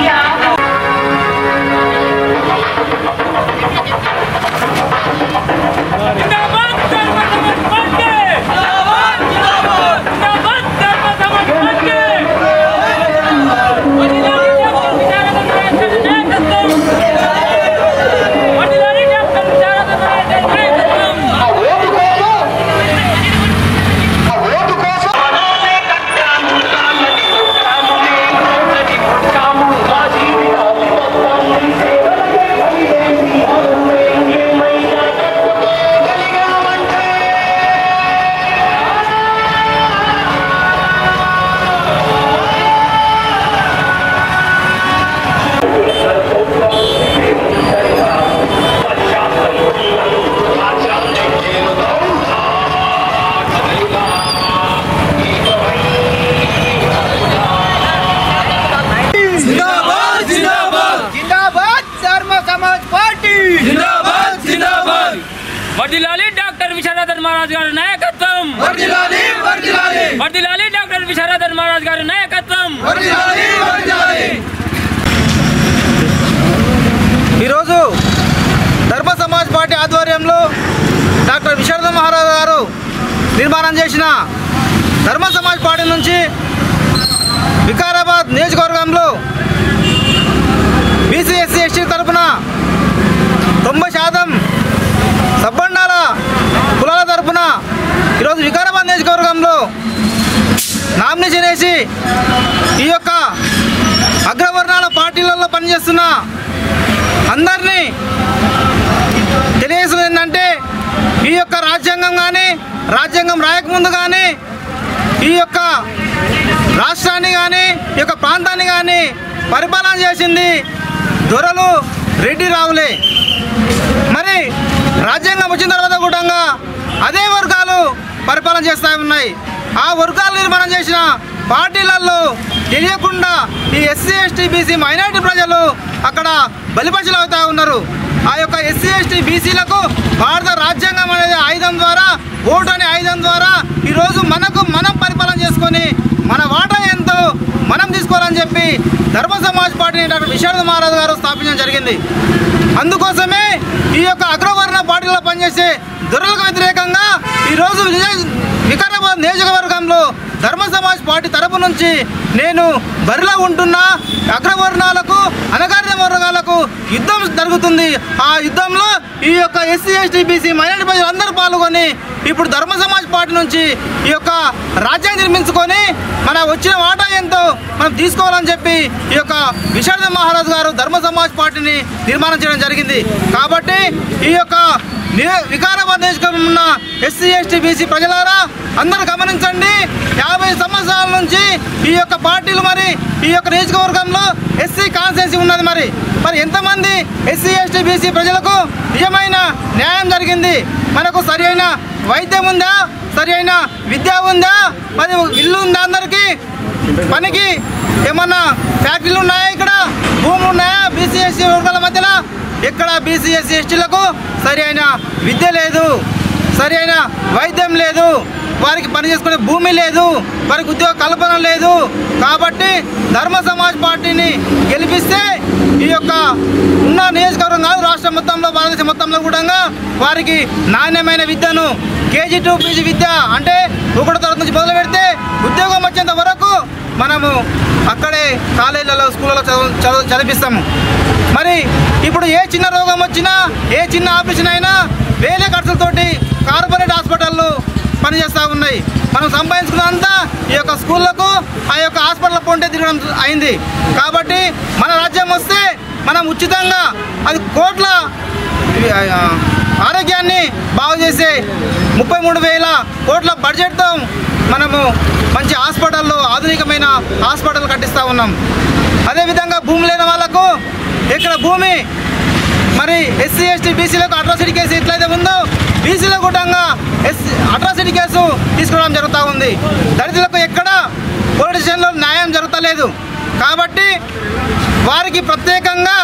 జిందాబాద్ ధర్మ సమాజ్ పార్టీ జిందాబాద్ జిందాబాద్ జిందాబాద్ ధర్మ సమాజ్ పార్టీ जिंदाबाद जिंदाबाद जिंदाबाद धर्म समाज पार्टी जिंदाबाद जिंदाबाद వర్దిలాలి డాక్టర్ విశారదన్ మహారాజ్ గారి నాయకత్వం వర్దిలాలి వర్దిలాలి వర్దిలాలి డాక్టర్ విశారదన్ మహారాజ్ గారి నాయకత్వం వర్దిలాలి వర్దిలాలి ఈరోజు ధర్మ సమాజ్ పార్టీ ఆధ్వర్యంలో డాక్టర్ విశారద మహారాజ్ గారు నిర్మాణం చేసిన ధర్మ సమాజ్ పార్టీ నుంచి వికారాబాద్ నియోజకవర్గంలో బీసీ ఎస్సీ ఎస్టీ తరఫున తొంభై శాతం సబ్బండాల కులాల తరఫున ఈరోజు వికారాబాద్ నియోజకవర్గంలో నామినేషన్ వేసి ఈ యొక్క అగ్రవర్ణాల పార్టీలలో పనిచేస్తున్న అందరినీ తెలియజేస్తుంది ఏంటంటే ఈ యొక్క రాజ్యాంగం కానీ రాజ్యాంగం రాయకముందు కానీ ఈ యొక్క రాష్ట్రాన్ని కానీ ఈ యొక్క ప్రాంతాన్ని కానీ పరిపాలన చేసింది దొరలు రెడ్డి రావులే మరి రాజ్యాంగం వచ్చిన తర్వాత కూడా అదే వర్గాలు పరిపాలన చేస్తూ ఉన్నాయి ఆ వర్గాలు నిర్మాణం చేసిన పార్టీలలో తెలియకుండా ఈ ఎస్సీ ఎస్టీ బీసీ మైనారిటీ ప్రజలు అక్కడ బలిపశులు అవుతా ఉన్నారు ఆ యొక్క ఎస్సీ ఎస్టీ బీసీలకు భారత రాజ్యాంగం అనేది ఆయుధం ద్వారా ఓటు అనే ఆయుధం ద్వారా ఈరోజు మనకు మనం పరిపాలన చేసుకొని మన వాటా ఎంతో మనం తీసుకోవాలని చెప్పి ధర్మ సమాజ్ పార్టీని డాక్టర్ విశారద మహారాజ్ గారు స్థాపించడం జరిగింది అందుకోసమే ఈ యొక్క అగ్రవర్ణ పార్టీలో పనిచేసే దొరలకు వ్యతిరేకంగా ఈరోజు విజయ- వికారాబాద్ నియోజకవర్గంలో ధర్మ సమాజ్ పార్టీ తరపు నుంచి నేను బరిలో ఉంటున్నా అగ్రవర్ణాలకు అనగారిన వర్గాలకు యుద్ధం జరుగుతుంది ఆ యుద్ధంలో ఈ యొక్క ఎస్సీ ఎస్టీ బీసీ మైనారిటీ ప్రజలు అందరూ పాల్గొని ఇప్పుడు ధర్మ సమాజ్ పార్టీ నుంచి ఈ యొక్క రాజ్యాన్ని నిర్మించుకొని మన వచ్చిన వాటా ఎంతో మనం తీసుకోవాలని చెప్పి ఈ యొక్క విశారద మహారాజు గారు ధర్మ సమాజ్ పార్టీని నిర్మాణం చేయడం జరిగింది కాబట్టి ఈ యొక్క ని- వికారాబాద్ నియోజకవర్గం ఉన్న ఎస్సీ ఎస్టీ బీసీ ప్రజలారా అందరూ గమనించండి యాభై సంవత్సరాల నుంచి ఈ యొక్క పార్టీలు మరి ఈ యొక్క నియోజకవర్గంలో ఎస్సీ కాన్స్టెన్సీ ఉన్నది మరి మరి ఎంతమంది ఎస్సీ ఎస్టీ బీసీ ప్రజలకు నిజమైన న్యాయం జరిగింది మనకు సరి అయిన వైద్యం ఉందా సరి అయిన విద్య ఉందా మరి ఇల్లు ఉందా అందరికీ పనికి ఏమన్నా ఫ్యాక్టరీలు ఉన్నాయా ఇక్కడ భూములు ఉన్నాయా బీసీ ఎస్సీ వర్గాల మధ్యలో ఇక్కడ బీసీ ఎస్సీ ఎస్టీలకు సరి అయిన విద్య లేదు సరి అయిన వైద్యం లేదు వారికి పని చేసుకునే భూమి లేదు వారికి ఉద్యోగ కల్పన లేదు కాబట్టి ధర్మ సమాజ్ పార్టీని గెలిపిస్తే ఈ యొక్క ఉన్న నియోజకవర్గం కాదు రాష్ట్ర మొత్తంలో భారతదేశం మొత్తంలో కూడా వారికి నాణ్యమైన విద్యను కేజీ టూ పీజీ విద్య అంటే ఒకటో తరగతి నుంచి మొదలు పెడితే ఉద్యోగం వచ్చేంత వరకు మనము అక్కడే కాలేజీలలో స్కూళ్ళలో చదువు చదువు చదివిస్తాము మరి ఇప్పుడు ఏ చిన్న రోగం వచ్చినా ఏ చిన్న ఆపరేషన్ అయినా వేల ఖర్చులతోటి కార్పొరేట్ హాస్పిటళ్ళు పనిచేస్తూ ఉన్నాయి మనం సంపాదించుకున్నంతా ఈ యొక్క స్కూళ్ళకు ఆ యొక్క హాస్పిటల్ పొంటే తిరగడం అయింది కాబట్టి మన రాజ్యం వస్తే మనం ఉచితంగా అది కోట్ల ఆ, ఆరోగ్యాన్ని బాగు చేసే ముప్పై మూడు వేల కోట్ల బడ్జెట్తో మనము మంచి హాస్పిటల్లో ఆధునికమైన హాస్పిటల్ కట్టిస్తూ ఉన్నాం అదేవిధంగా భూమి లేని వాళ్ళకు ఇక్కడ భూమి మరి ఎస్సీ ఎస్టీ బీసీలకు అట్రాసిటీ కేసు ఎట్లయితే ఉందో బీసీల కూటంగా ఎస్ అట్రాసిటీ కేసు తీసుకోవడం జరుగుతూ ఉంది దళితులకు ఎక్కడ పోలీస్ స్టేషన్లో న్యాయం జరుగుతలేదు కాబట్టి వారికి ప్రత్యేకంగా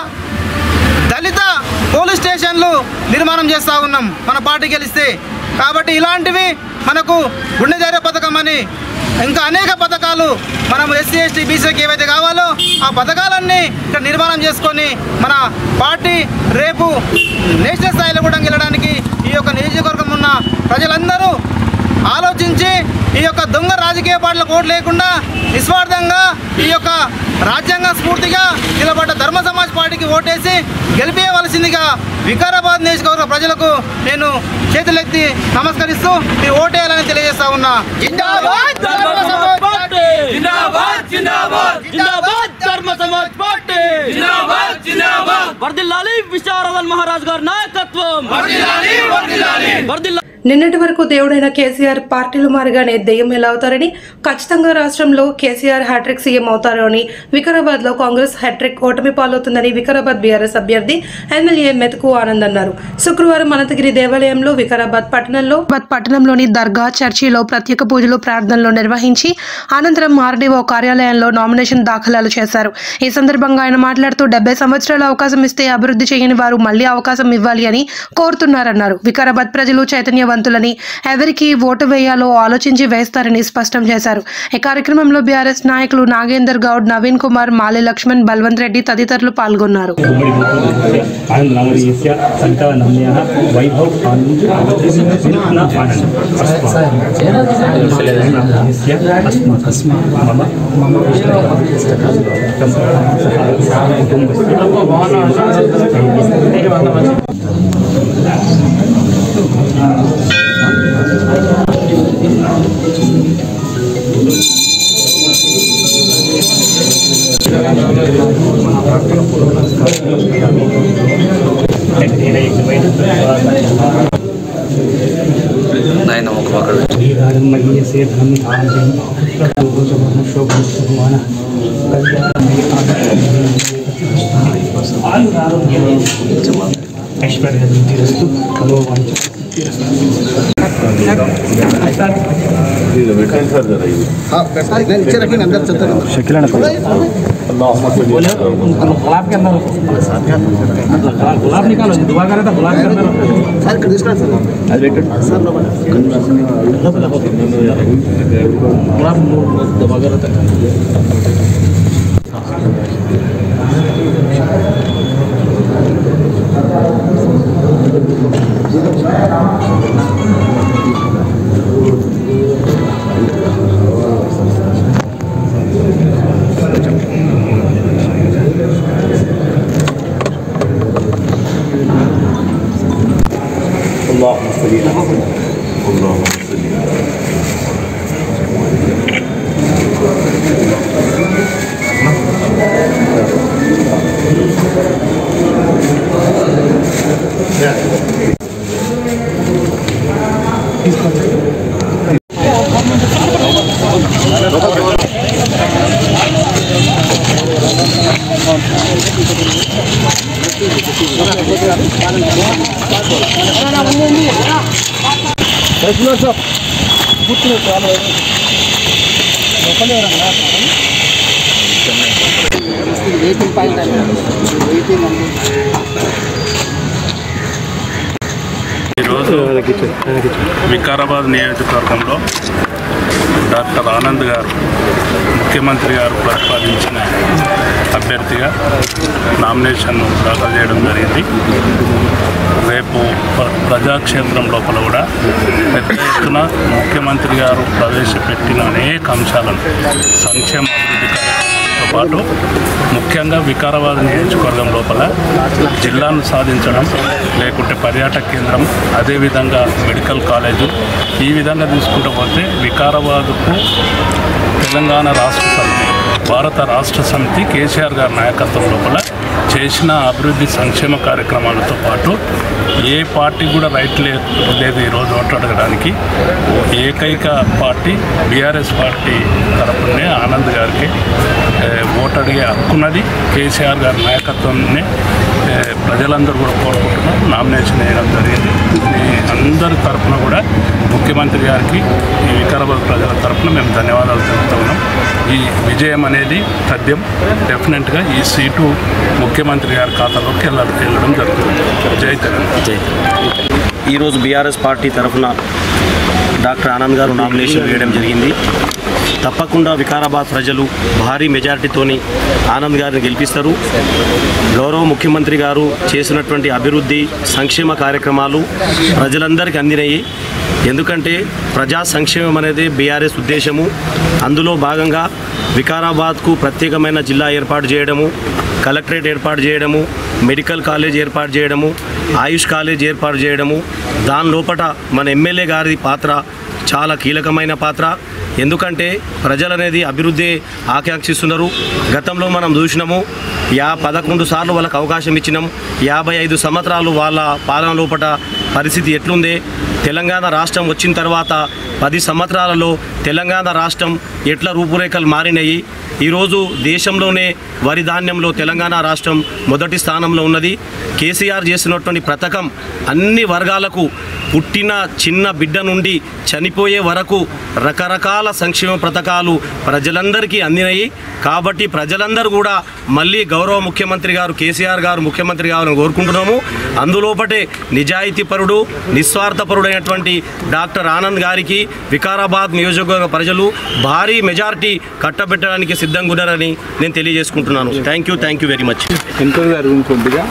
దళిత పోలీస్ స్టేషన్లు నిర్మాణం చేస్తూ ఉన్నాం మన పార్టీ గెలిస్తే కాబట్టి ఇలాంటివి మనకు గుండె ధైర్య పథకం అని ఇంకా అనేక పథకాలు మనం ఎస్సీ ఎస్టీ బీసీకి ఏవైతే కావాలో ఆ పథకాలన్నీ ఇక్కడ నిర్మాణం చేసుకొని మన పార్టీ రేపు నేషనల్ స్థాయిలో కూడా గెలడానికి ఈ యొక్క నియోజకవర్గం ఉన్న ప్రజలందరూ ఆలోచించి ఈ యొక్క దొంగ రాజకీయ పార్టీలకు ఓటు లేకుండా నిస్వార్థంగా ఈ యొక్క రాజ్యాంగ స్ఫూర్తిగా నిలబడ్డ ధర్మ సమాజ్ పార్టీకి ఓటేసి గెలిపేయవలసిందిగా వికారాబాద్ నియోజకవర్గ ప్రజలకు నేను చేతులెత్తి నమస్కరిస్తూ ఈ ఓటేయాలని తెలియజేస్తా ఉన్నా జిందాబాద్ ధర్మ సమాజ్ పార్టీ జిందాబాద్ జిందాబాద్ జిందాబాద్ ధర్మ సమాజ్ పార్టీ జిందాబాద్ జిందాబాద్ వర్దిల్లాలి విశారదల్ మహారాజ్ గారి నాయకత్వం వర్దిల్లాలి వర్దిల్లాలి వర్దిల్లాలి నిన్నటి వరకు దేవుడైన కేసీఆర్ పార్టీలు మారగానే దెయ్యం ఎలా అవుతారని ఖచ్చితంగా రాష్ట్రంలో కేసీఆర్ హ్యాట్రిక్ సీఎం అవుతారు అని వికారాబాద్ లో కాంగ్రెస్ హ్యాట్రిక్ ఓటమి పాలవుతుందని వికారాబాద్ బీఆర్ఎస్ అభ్యర్థి ఎమ్మెల్యే మెతుకు ఆనంద్ అన్నారు శుక్రవారం అనంతగిరి దేవాలయంలో వికారాబాద్ పట్టణంలో పట్టణంలోని దర్గా చర్చిలో ప్రత్యేక పూజలు ప్రార్థనలు నిర్వహించి అనంతరం ఆర్డీఓ కార్యాలయంలో నామినేషన్ దాఖలాలు చేశారు ఈ సందర్భంగా ఆయన మాట్లాడుతూ డెబ్బై సంవత్సరాల అవకాశం ఇస్తే అభివృద్ధి చేయని వారు మళ్లీ అవకాశం ఇవ్వాలి అని కోరుతున్నారన్నారు వికారాబాద్ ప్రజలు చైతన్యవంతులని ఎవరికి ఓటు వేయాలో ఆలోచించి వేస్తారని స్పష్టం చేశారు ఈ కార్యక్రమంలో బీఆర్ఎస్ నాయకులు నాగేందర్ గౌడ్ నవీన్ కుమార్ మాలి లక్ష్మణ్ బల్వంత్ రెడ్డి తదితరులు పాల్గొన్నారు आनन्दनामधेयस्य सन्तानम्यः वैभव आनन्द न आनन्द अस्माकस्य अस्माकस्मा मम मम कुटुम्बस्य నాయన ఒక పక్కన శ్రీరాజం మయ్యసే ధనం ధాన్యం శోభన శోభన శుభమాన ఐశ్వర్య వృద్ధిరస్తు కలో వాంఛ गुलाब के अंदर गुलाब निकालो दुआ करे तो गुलाब के अंदर اللهم صل على اللهم صل ఈరోజు వికారాబాద్ నియోజకవర్గంలో డాక్టర్ ఆనంద్ గారు ముఖ్యమంత్రి గారు ప్రతిపాదించిన అభ్యర్థిగా నామినేషన్ దాఖలు చేయడం జరిగింది రేపు ప్ర- ప్రజాక్షేత్రం లోపల కూడా పెద్ద ఎత్తున ముఖ్యమంత్రి గారు ప్రవేశపెట్టిన అనేక అంశాలను సంక్షేమ అభివృద్ధి కార్యక్రమాలతో పాటు ముఖ్యంగా వికారాబాద్ నియోజకవర్గం లోపల జిల్లాను సాధించడం లేకుంటే పర్యాటక కేంద్రం అదేవిధంగా మెడికల్ కాలేజు ఈ విధంగా తీసుకుంటూ పోతే వికారాబాద్కు తెలంగాణ రాష్ట్ర సమితి భారత రాష్ట్ర సమితి కేసీఆర్ గారి నాయకత్వం లోపల చేసిన అభివృద్ధి సంక్షేమ కార్యక్రమాలతో పాటు ఏ పార్టీ కూడా రైట్ లేదు లేదు ఈరోజు ఓటు అడగడానికి ఏకైక పార్టీ బీఆర్ఎస్ పార్టీ తరపునే ఆనంద్ గారికి ఏ, ఓటు అడిగే హక్కున్నది కేసీఆర్ గారి నాయకత్వాన్ని ఏ, ప్రజలందరూ కూడా కోరుకుంటున్నాం నామినేషన్ వేయడం జరిగింది ఈ అందరి తరపున కూడా ముఖ్యమంత్రి గారికి ఈ వికారాబాద్ ప్రజల తరపున మేము ధన్యవాదాలు తెలుపుతా ఉన్నాం ఈ విజయం అనేది తథ్యం డెఫినెట్గా ఈ సీటు ముఖ్యమంత్రి గారి ఖాతాలోకి వెళ్ళ వెళ్ళడం జరుగుతుంది జై తెలంగాణ జై ఈరోజు బీఆర్ఎస్ పార్టీ తరఫున డాక్టర్ ఆనంద్ గారు నామినేషన్ వేయడం జరిగింది తప్పకుండా వికారాబాద్ ప్రజలు భారీ మెజారిటీతోని ఆనంద్ గారిని గెలిపిస్తారు గౌరవ ముఖ్యమంత్రి గారు చేసినటువంటి అభివృద్ధి సంక్షేమ కార్యక్రమాలు ప్రజలందరికీ అందినయి ఎందుకంటే ప్రజా సంక్షేమం అనేది బీఆర్ఎస్ ఉద్దేశము అందులో భాగంగా వికారాబాద్కు ప్రత్యేకమైన జిల్లా ఏర్పాటు చేయడము కలెక్టరేట్ ఏర్పాటు చేయడము మెడికల్ కాలేజ్ ఏర్పాటు చేయడము ఆయుష్ కాలేజ్ ఏర్పాటు చేయడము దాని లోపట మన ఎమ్మెల్యే గారి పాత్ర చాలా కీలకమైన పాత్ర ఎందుకంటే ప్రజలనేది అభివృద్ధి ఆకాంక్షిస్తున్నారు గతంలో మనం చూసినాము యా పదకొండు సార్లు వాళ్ళకి అవకాశం ఇచ్చినాం యాభై ఐదు సంవత్సరాలు వాళ్ళ పాలన లోపట పరిస్థితి ఎట్లుందే తెలంగాణ రాష్ట్రం వచ్చిన తర్వాత పది సంవత్సరాలలో తెలంగాణ రాష్ట్రం ఎట్లా రూపురేఖలు మారినాయి ఈరోజు దేశంలోనే వరి ధాన్యంలో తెలంగాణ రాష్ట్రం మొదటి స్థానంలో ఉన్నది కేసీఆర్ చేసినటువంటి పథకం అన్ని వర్గాలకు పుట్టిన చిన్న బిడ్డ నుండి చనిపోయే వరకు రకరకాల సంక్షేమ పథకాలు ప్రజలందరికీ అందినాయి కాబట్టి ప్రజలందరూ కూడా మళ్ళీ గౌరవ ముఖ్యమంత్రి గారు కేసీఆర్ గారు ముఖ్యమంత్రి గారిని కోరుకుంటున్నాము అందులోపటే నిజాయితీపరుడు నిస్వార్థపరుడైనటువంటి డాక్టర్ ఆనంద్ గారికి వికారాబాద్ నియోజకవర్గ ప్రజలు భారీ మెజారిటీ కట్టబెట్టడానికి సిద్ధంగా ఉన్నారని నేను తెలియజేసుకుంటున్నాను thank you thank you very much Venkaiah గారు కొద్దిగా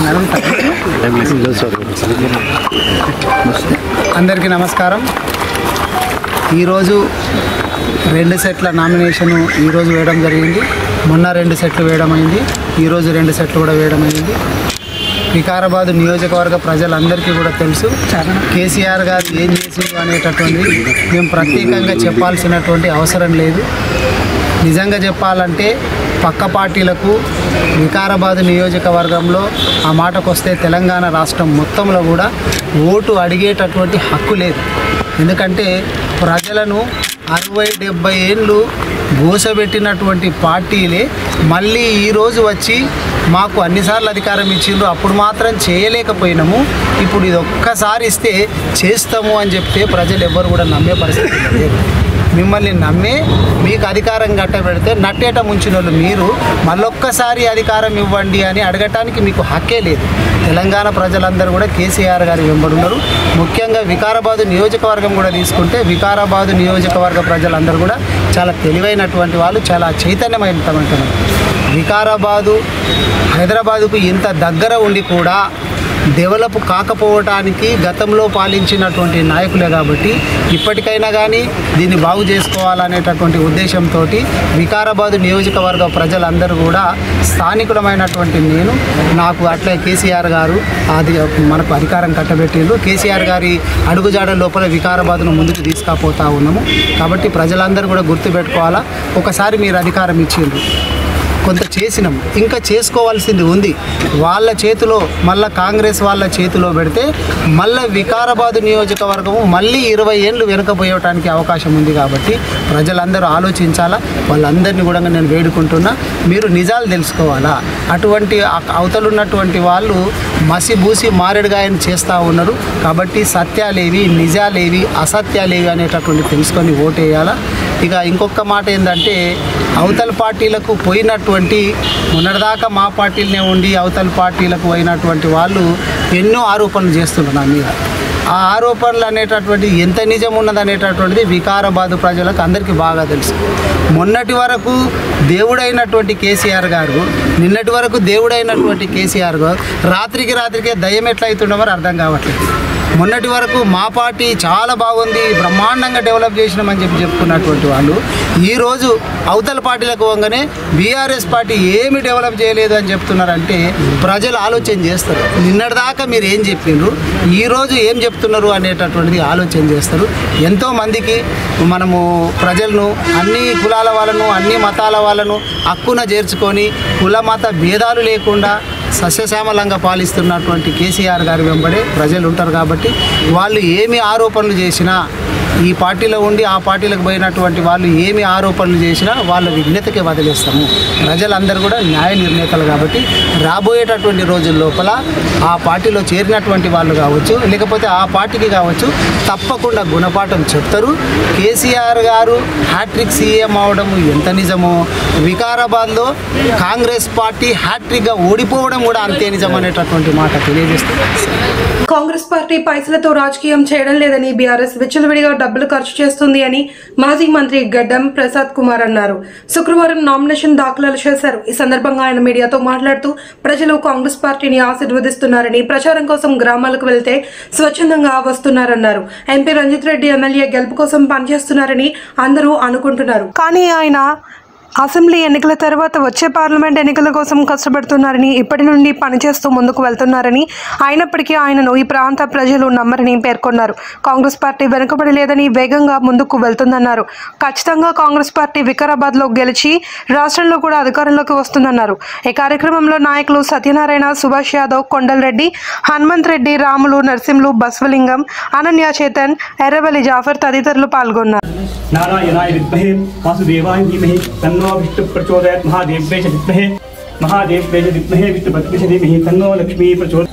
అందరికీ నమస్కారం ఈరోజు రెండు సెట్ల నామినేషన్ ఈరోజు వేయడం జరిగింది మొన్న రెండు సెట్లు వేయడం అయింది ఈరోజు రెండు సెట్లు కూడా వేయడం అయింది వికారాబాద్ నియోజకవర్గ ప్రజలందరికీ కూడా తెలుసు కేసీఆర్ గారు ఏం చేసిండు అనేటటువంటి మేము ప్రత్యేకంగా చెప్పాల్సినటువంటి అవసరం లేదు నిజంగా చెప్పాలంటే పక్క పార్టీలకు వికారాబాద్ నియోజకవర్గంలో ఆ మాటకు వస్తే తెలంగాణ రాష్ట్రం మొత్తంలో కూడా ఓటు అడిగేటటువంటి హక్కు లేదు ఎందుకంటే ప్రజలను అరవై డెబ్బై ఏళ్ళు గోసబెట్టినటువంటి పార్టీలే మళ్ళీ ఈరోజు వచ్చి మాకు అన్నిసార్లు అధికారం ఇచ్చిండ్రు అప్పుడు మాత్రం చేయలేకపోయినాము ఇప్పుడు ఇది ఒక్కసారి ఇస్తే చేస్తాము అని చెప్తే ప్రజలు ఎవ్వరు కూడా నమ్మే పరిస్థితి లేదు మిమ్మల్ని నమ్మి మీకు అధికారం కట్టబెడితే నట్టేట ముంచిన వాళ్ళు మీరు మళ్ళొక్కసారి అధికారం ఇవ్వండి అని అడగటానికి మీకు హక్కే లేదు తెలంగాణ ప్రజలందరూ కూడా కేసీఆర్ గారి వెంబడున్నారు ముఖ్యంగా వికారాబాదు నియోజకవర్గం కూడా తీసుకుంటే వికారాబాదు నియోజకవర్గ ప్రజలందరూ కూడా చాలా తెలివైనటువంటి వాళ్ళు చాలా చైతన్యమైనటువంటి వికారాబాదు హైదరాబాదుకు ఇంత దగ్గర ఉండి కూడా డెవలప్ కాకపోవటానికి గతంలో పాలించినటువంటి నాయకులే కాబట్టి ఇప్పటికైనా కానీ దీన్ని బాగు చేసుకోవాలనేటటువంటి ఉద్దేశంతో వికారాబాద్ నియోజకవర్గ ప్రజలందరూ కూడా స్థానికుడమైనటువంటి నేను నాకు అట్లే కేసీఆర్ గారు అది మనకు అధికారం కట్టబెట్టిండ్రు కేసీఆర్ గారి అడుగుజాడ లోపల వికారాబాద్ను ముందుకు తీసుకుపోతా ఉన్నాము కాబట్టి ప్రజలందరూ కూడా గుర్తుపెట్టుకోవాలా ఒకసారి మీరు అధికారం ఇచ్చిండ్రు కొంత చేసినాం ఇంకా చేసుకోవాల్సింది ఉంది వాళ్ళ చేతిలో మళ్ళీ కాంగ్రెస్ వాళ్ళ చేతిలో పెడితే మళ్ళీ వికారాబాద్ నియోజకవర్గము మళ్ళీ ఇరవై ఏళ్ళు వెనుకపోయటానికి అవకాశం ఉంది కాబట్టి ప్రజలందరూ ఆలోచించాలా వాళ్ళందరినీ కూడా నేను వేడుకుంటున్నా మీరు నిజాలు తెలుసుకోవాలా అటువంటి ఆ- అవతలున్నటువంటి వాళ్ళు మసి బూసి మారేడుగాయని చేస్తూ ఉన్నారు కాబట్టి సత్యాలేవి నిజాలేవి అసత్యాలేవి అనేటటువంటి తెలుసుకొని ఓటేయాలా ఇక ఇంకొక మాట ఏంటంటే అవతల పార్టీలకు పోయినటువంటి మొన్నటిదాకా మా పార్టీలనే ఉండి అవతల పార్టీలకు పోయినటువంటి వాళ్ళు ఎన్నో ఆరోపణలు చేస్తున్నారు నా మీద ఆ ఆరోపణలు అనేటటువంటి ఎంత నిజం ఉన్నది అనేటటువంటిది వికారాబాదు ప్రజలకు అందరికీ బాగా తెలుసు మొన్నటి వరకు దేవుడైనటువంటి కేసీఆర్ గారు నిన్నటి వరకు దేవుడైనటువంటి కేసీఆర్ గారు రాత్రికి రాత్రికే దయ్యం ఎట్లయితుండో మరి అర్థం కావట్లేదు మొన్నటి వరకు మా పార్టీ చాలా బాగుంది బ్రహ్మాండంగా డెవలప్ చేసినామని చెప్పి చెప్పుకున్నటువంటి వాళ్ళు ఈరోజు అవతల పార్టీలకు పోగానే బీఆర్ఎస్ పార్టీ ఏమి డెవలప్ చేయలేదు అని చెప్తున్నారంటే ప్రజలు ఆలోచన చేస్తారు నిన్నటిదాకా మీరు ఏం చెప్పిండ్రు ఈరోజు ఏం చెప్తున్నారు అనేటటువంటిది ఆలోచన చేస్తారు ఎంతో మందికి మనము ప్రజలను అన్ని కులాల వాళ్ళను అన్ని మతాల వాళ్ళను హక్కున చేర్చుకొని కుల మత భేదాలు లేకుండా సస్యశ్యామలంగా పాలిస్తున్నటువంటి కేసీఆర్ గారి వెంబడే ప్రజలు ఉంటారు కాబట్టి వాళ్ళు ఏమి ఆరోపణలు చేసినా ఈ పార్టీలో ఉండి ఆ పార్టీలకు పోయినటువంటి వాళ్ళు ఏమి ఆరోపణలు చేసినా వాళ్ళ విజ్ఞతకి వదిలేస్తాము ప్రజలందరూ కూడా న్యాయ నిర్ణేతలు కాబట్టి రాబోయేటటువంటి రోజుల లోపల ఆ పార్టీలో చేరినటువంటి వాళ్ళు కావచ్చు లేకపోతే ఆ పార్టీకి కావచ్చు తప్పకుండా గుణపాఠం చెప్తారు కేసీఆర్ గారు హ్యాట్రిక్ సీఎం అవడం ఎంత నిజమో వికారాబాద్లో కాంగ్రెస్ పార్టీ హ్యాట్రిక్గా ఓడిపోవడం కూడా అంతే నిజం అనేటటువంటి మాట తెలియజేస్తుంది కాంగ్రెస్ పార్టీ పైసలతో రాజకీయం చేయడం లేదని బీఆర్ఎస్ విచ్చలవిడిగా డబ్బులు ఖర్చు చేస్తుంది అని మాజీ మంత్రి గడ్డం ప్రసాద్ కుమార్ అన్నారు శుక్రవారం నామినేషన్ దాఖలాలు చేశారు ఈ సందర్భంగా ఆయన మీడియాతో మాట్లాడుతూ ప్రజలు కాంగ్రెస్ పార్టీని ఆశీర్వదిస్తున్నారని ప్రచారం కోసం గ్రామాలకు వెళ్తే స్వచ్ఛందంగా వస్తున్నారన్నారు ఎంపీ రంజిత్ రెడ్డి ఎమ్మెల్యే గెలుపు కోసం పనిచేస్తున్నారని అందరూ అనుకుంటున్నారు కానీ ఆయన అసెంబ్లీ ఎన్నికల తర్వాత వచ్చే పార్లమెంట్ ఎన్నికల కోసం కష్టపడుతున్నారని ఇప్పటి నుండి పనిచేస్తూ ముందుకు వెళ్తున్నారని అయినప్పటికీ ఆయనను ఈ ప్రాంత ప్రజలు నమ్మరని పేర్కొన్నారు కాంగ్రెస్ పార్టీ వెనుకబడి లేదని వేగంగా ముందుకు వెళ్తుందన్నారు ఖచ్చితంగా కాంగ్రెస్ పార్టీ వికారాబాద్లో గెలిచి రాష్ట్రంలో కూడా అధికారంలోకి వస్తుందన్నారు ఈ కార్యక్రమంలో నాయకులు సత్యనారాయణ సుభాష్ యాదవ్ కొండలరెడ్డి హనుమంత్ రెడ్డి రాములు నరసింహులు బస్వలింగం అనన్య చేతన్ ఎర్రవల్లి జాఫర్ తదితరులు పాల్గొన్నారు नारायणाय विद्महे वासुदेवाय धीमहि तन्नो विष्णु प्रचोदयात् महादेव्यै च विद्महे महादेव्यै च विद्महे विष्णुपत्नी च धीमहि तन्नो लक्ष्मी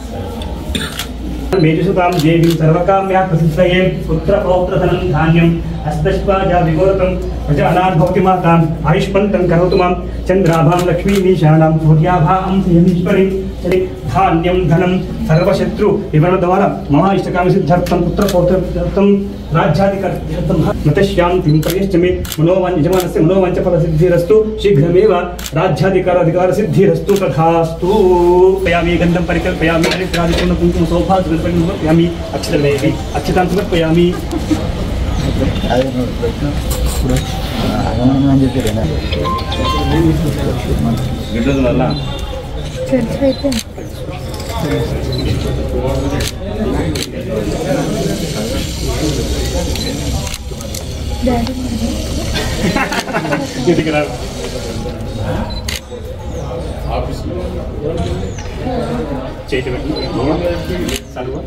प्रचोदयात् मेजुसुतां देवीं सर्वकाम्या प्रसिद्धये पुत्रपौत्रधनं धान्यं हस्तश्वाजा विगोरतं प्रजानां भवति माताम् आयुष्मन्तं करोतु मां चन्द्राभां लक्ष्मीमीशानां सूर्याभां श्रियमीश्वरीं धान्यं धनं सर्वशत्रु विवरणद्वारा मम इष्टकामसिद्ध्यर्थं पुत्रपौत्रर्थं राज्याधिकार्थं मतश्यान्तिं पर्यश्च मे मनोवाञ्च यजमानस्य मनोवाञ्चफलसिद्धिरस्तु शीघ्रमेव राज्याधिकाराधिकारसिद्धिरस्तु तथास्तु पयामि गन्धं परिकल्पयामि हरिद्रादिपूर्णकुङ्कुमसौभाग्यपयामि अक्षतमेवि अक्षतां समर्पयामि ఇదికి రా. చేతి పెట్టి చదువు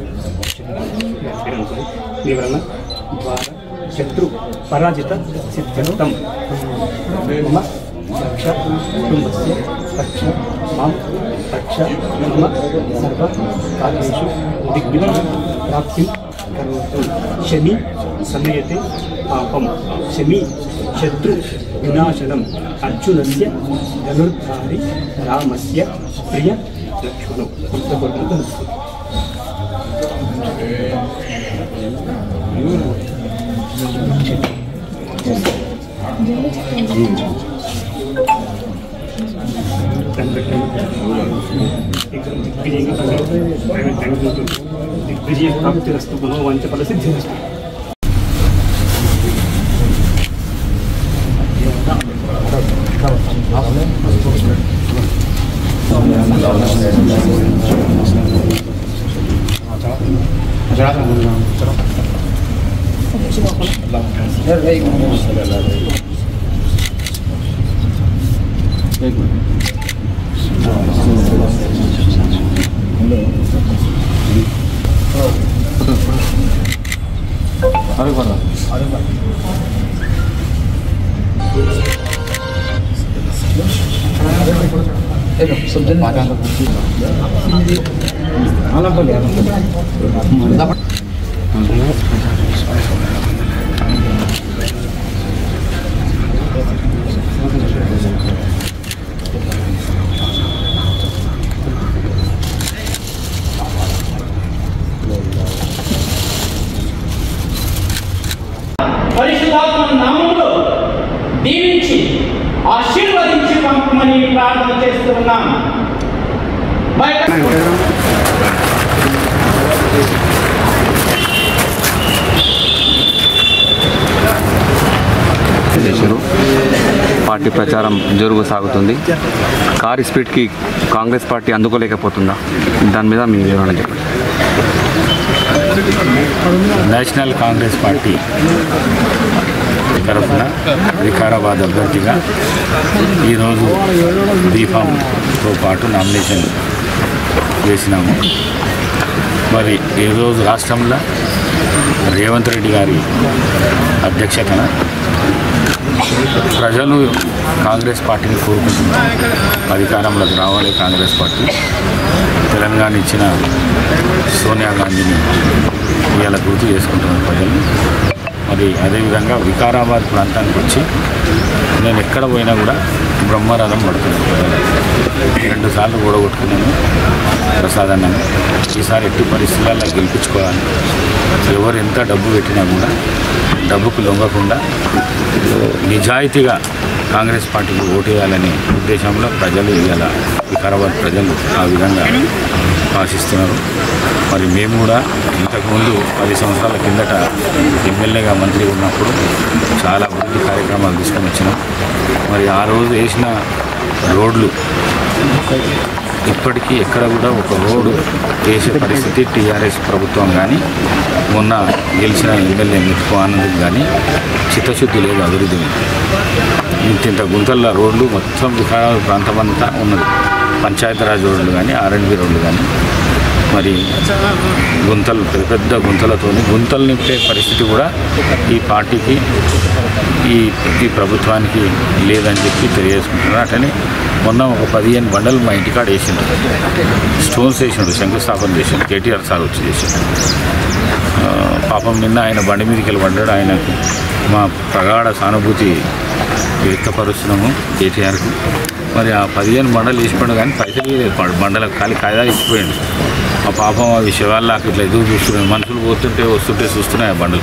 వివరణ ద్వారా శత్రు పరాజిత సిద్ధ్యర్థం మమ రక్ష కుటుంబస్య రక్ష మాం రక్ష మమ సర్వ కార్యేషు దిగ్విజయ ప్రాప్తిం కరోతు శని సమయతే పాపం శమి శత్రు వినాశనం అర్జునస్య ధనుర్ధారి రామస్య ప్రియ లక్ష్మణం ఇంతవరకు विजय प्राप्तिरस्तु मनोवाञ्छफलसिद्धिरस्तु పరిశుధాత్మ నామంలో దీవించి ఆశీర్వదించి పంపమని ప్రార్థన చేస్తున్నాం బయట చేశారు పార్టీ ప్రచారం జరుగు సాగుతుంది కారు స్పీడ్కి కాంగ్రెస్ పార్టీ అందుకోలేకపోతుందా దాని మీద మీ వివరణ చెప్పండి నేషనల్ కాంగ్రెస్ పార్టీ తరఫున వికారాబాద్ అభ్యర్థిగా ఈరోజు బీఫామ్తో పాటు నామినేషన్ వేసినాము మరి ఈరోజు రాష్ట్రంలో రేవంత్ రెడ్డి గారి అధ్యక్షతన ప్రజలు కాంగ్రెస్ పార్టీని కోరుకుంటున్నారు అధికారంలోకి రావాలి కాంగ్రెస్ పార్టీ తెలంగాణ ఇచ్చిన సోనియా గాంధీని ఇవాళ గుర్తు చేసుకుంటున్నారు ప్రజలు మరి అదేవిధంగా వికారాబాద్ ప్రాంతానికి వచ్చి నేను ఎక్కడ పోయినా కూడా బ్రహ్మరథం పడుతున్నాను రెండు సార్లు కూడగొట్టుకున్నాను ప్రసాదాన్ని ఈసారి ఎట్టి పరిస్థితులలో గెలిపించుకోవాలి ఎవరు ఎంత డబ్బు పెట్టినా కూడా డబ్బుకు లొంగకుండా నిజాయితీగా కాంగ్రెస్ పార్టీకి ఓటు వేయాలనే ఉద్దేశంలో ప్రజలు ఇవాళ వికారాబాద్ ప్రజలు ఆ విధంగా ఆశిస్తున్నారు మరి మేము కూడా ఇంతకుముందు పది సంవత్సరాల కిందట ఎమ్మెల్యేగా మంత్రి ఉన్నప్పుడు చాలా అభివృద్ధి కార్యక్రమాలు తీసుకొని వచ్చినాం మరి ఆ రోజు వేసిన రోడ్లు ఇప్పటికీ ఎక్కడ కూడా ఒక రోడ్డు వేసే పరిస్థితి టీఆర్ఎస్ ప్రభుత్వం కానీ మొన్న గెలిచిన ఎమ్మెల్యే మిత్కు ఆనంద్ కానీ చిత్తశుద్ధి లేదు అభివృద్ధి మీద ఇంత ఇంత గుంతల రోడ్లు మొత్తం వికారాబాద్ ప్రాంతం అంతా ఉన్నది పంచాయతీరాజ్ రోడ్లు కానీ ఆర్ఎండ్బి రోడ్లు కానీ మరి గుంతలు పెద్ద పెద్ద గుంతలతోని గుంతలు నింపే పరిస్థితి కూడా ఈ పార్టీకి ఈ ఈ ప్రభుత్వానికి లేదని చెప్పి తెలియజేసుకుంటున్నారు అటని మొన్న ఒక పదిహేను బండలు మా ఇంటికాడ వేసిండు స్టోన్స్ వేసిండు శంకుస్థాపన చేసిండు కేటీఆర్ సార్ వచ్చి చేసిండు ఆ, పాపం నిన్న ఆయన బండి మీదకి వెళ్ళి పడ్డాడు ఆయనకు మా ప్రగాఢ సానుభూతి వ్యక్తపరుస్తున్నాము కేటీఆర్కు మరి ఆ పదిహేను బండలు వేసిపోయాడు కానీ పైసలు లేదు బండల ఖాళీ కాయదాలు ఇచ్చిపోయాడు ఆ పాపం అవి శివాల్లాకి ఇట్లా ఎదురు చూస్తున్నాయి మనుషులు పోతుంటే వస్తుంటే చూస్తున్నాయి ఆ బండలు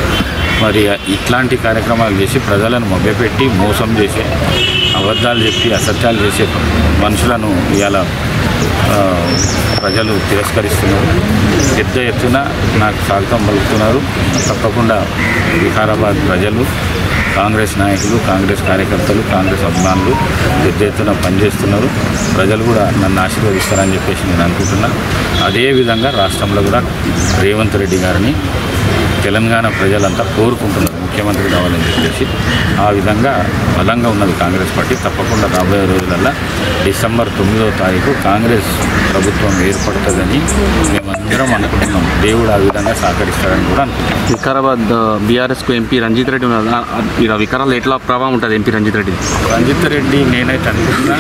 మరి ఇట్లాంటి కార్యక్రమాలు చేసి ప్రజలను మభ్యపెట్టి మోసం చేసే అబద్ధాలు చెప్పి అసత్యాలు చేసే మనుషులను ఇవాళ ఆ, ప్రజలు తిరస్కరిస్తున్నారు పెద్ద ఎత్తున నాకు స్వాగతం పలుకుతున్నారు తప్పకుండా వికారాబాద్ ప్రజలు కాంగ్రెస్ నాయకులు కాంగ్రెస్ కార్యకర్తలు కాంగ్రెస్ అభిమానులు పెద్ద ఎత్తున పనిచేస్తున్నారు ప్రజలు కూడా నన్ను ఆశీర్వదిస్తారని చెప్పేసి నేను అనుకుంటున్నా అదేవిధంగా రాష్ట్రంలో కూడా రేవంత్ రెడ్డి గారిని తెలంగాణ ప్రజలంతా కోరుకుంటున్నారు ముఖ్యమంత్రి కావాలని చెప్పేసి ఆ విధంగా బలంగా ఉన్నది కాంగ్రెస్ పార్టీ తప్పకుండా రాబోయే రోజులల్లో డిసెంబర్ తొమ్మిదవ తారీఖు కాంగ్రెస్ ప్రభుత్వం ఏర్పడుతుందని మేమందరం అనుకుంటున్నాం దేవుడు ఆ విధంగా సహకరిస్తారని కూడా అనుకుంటున్నాం వికారాబాద్ బీఆర్ఎస్కు ఎంపీ రంజిత్ రెడ్డి ఉన్నారు ఆ- ఆ- ఇలా వికారాలు ఎట్లా ప్రభావం ఉంటుంది ఎంపీ రంజిత్ రెడ్డి రంజిత్ రెడ్డి నేనైతే అనుకుంటున్నా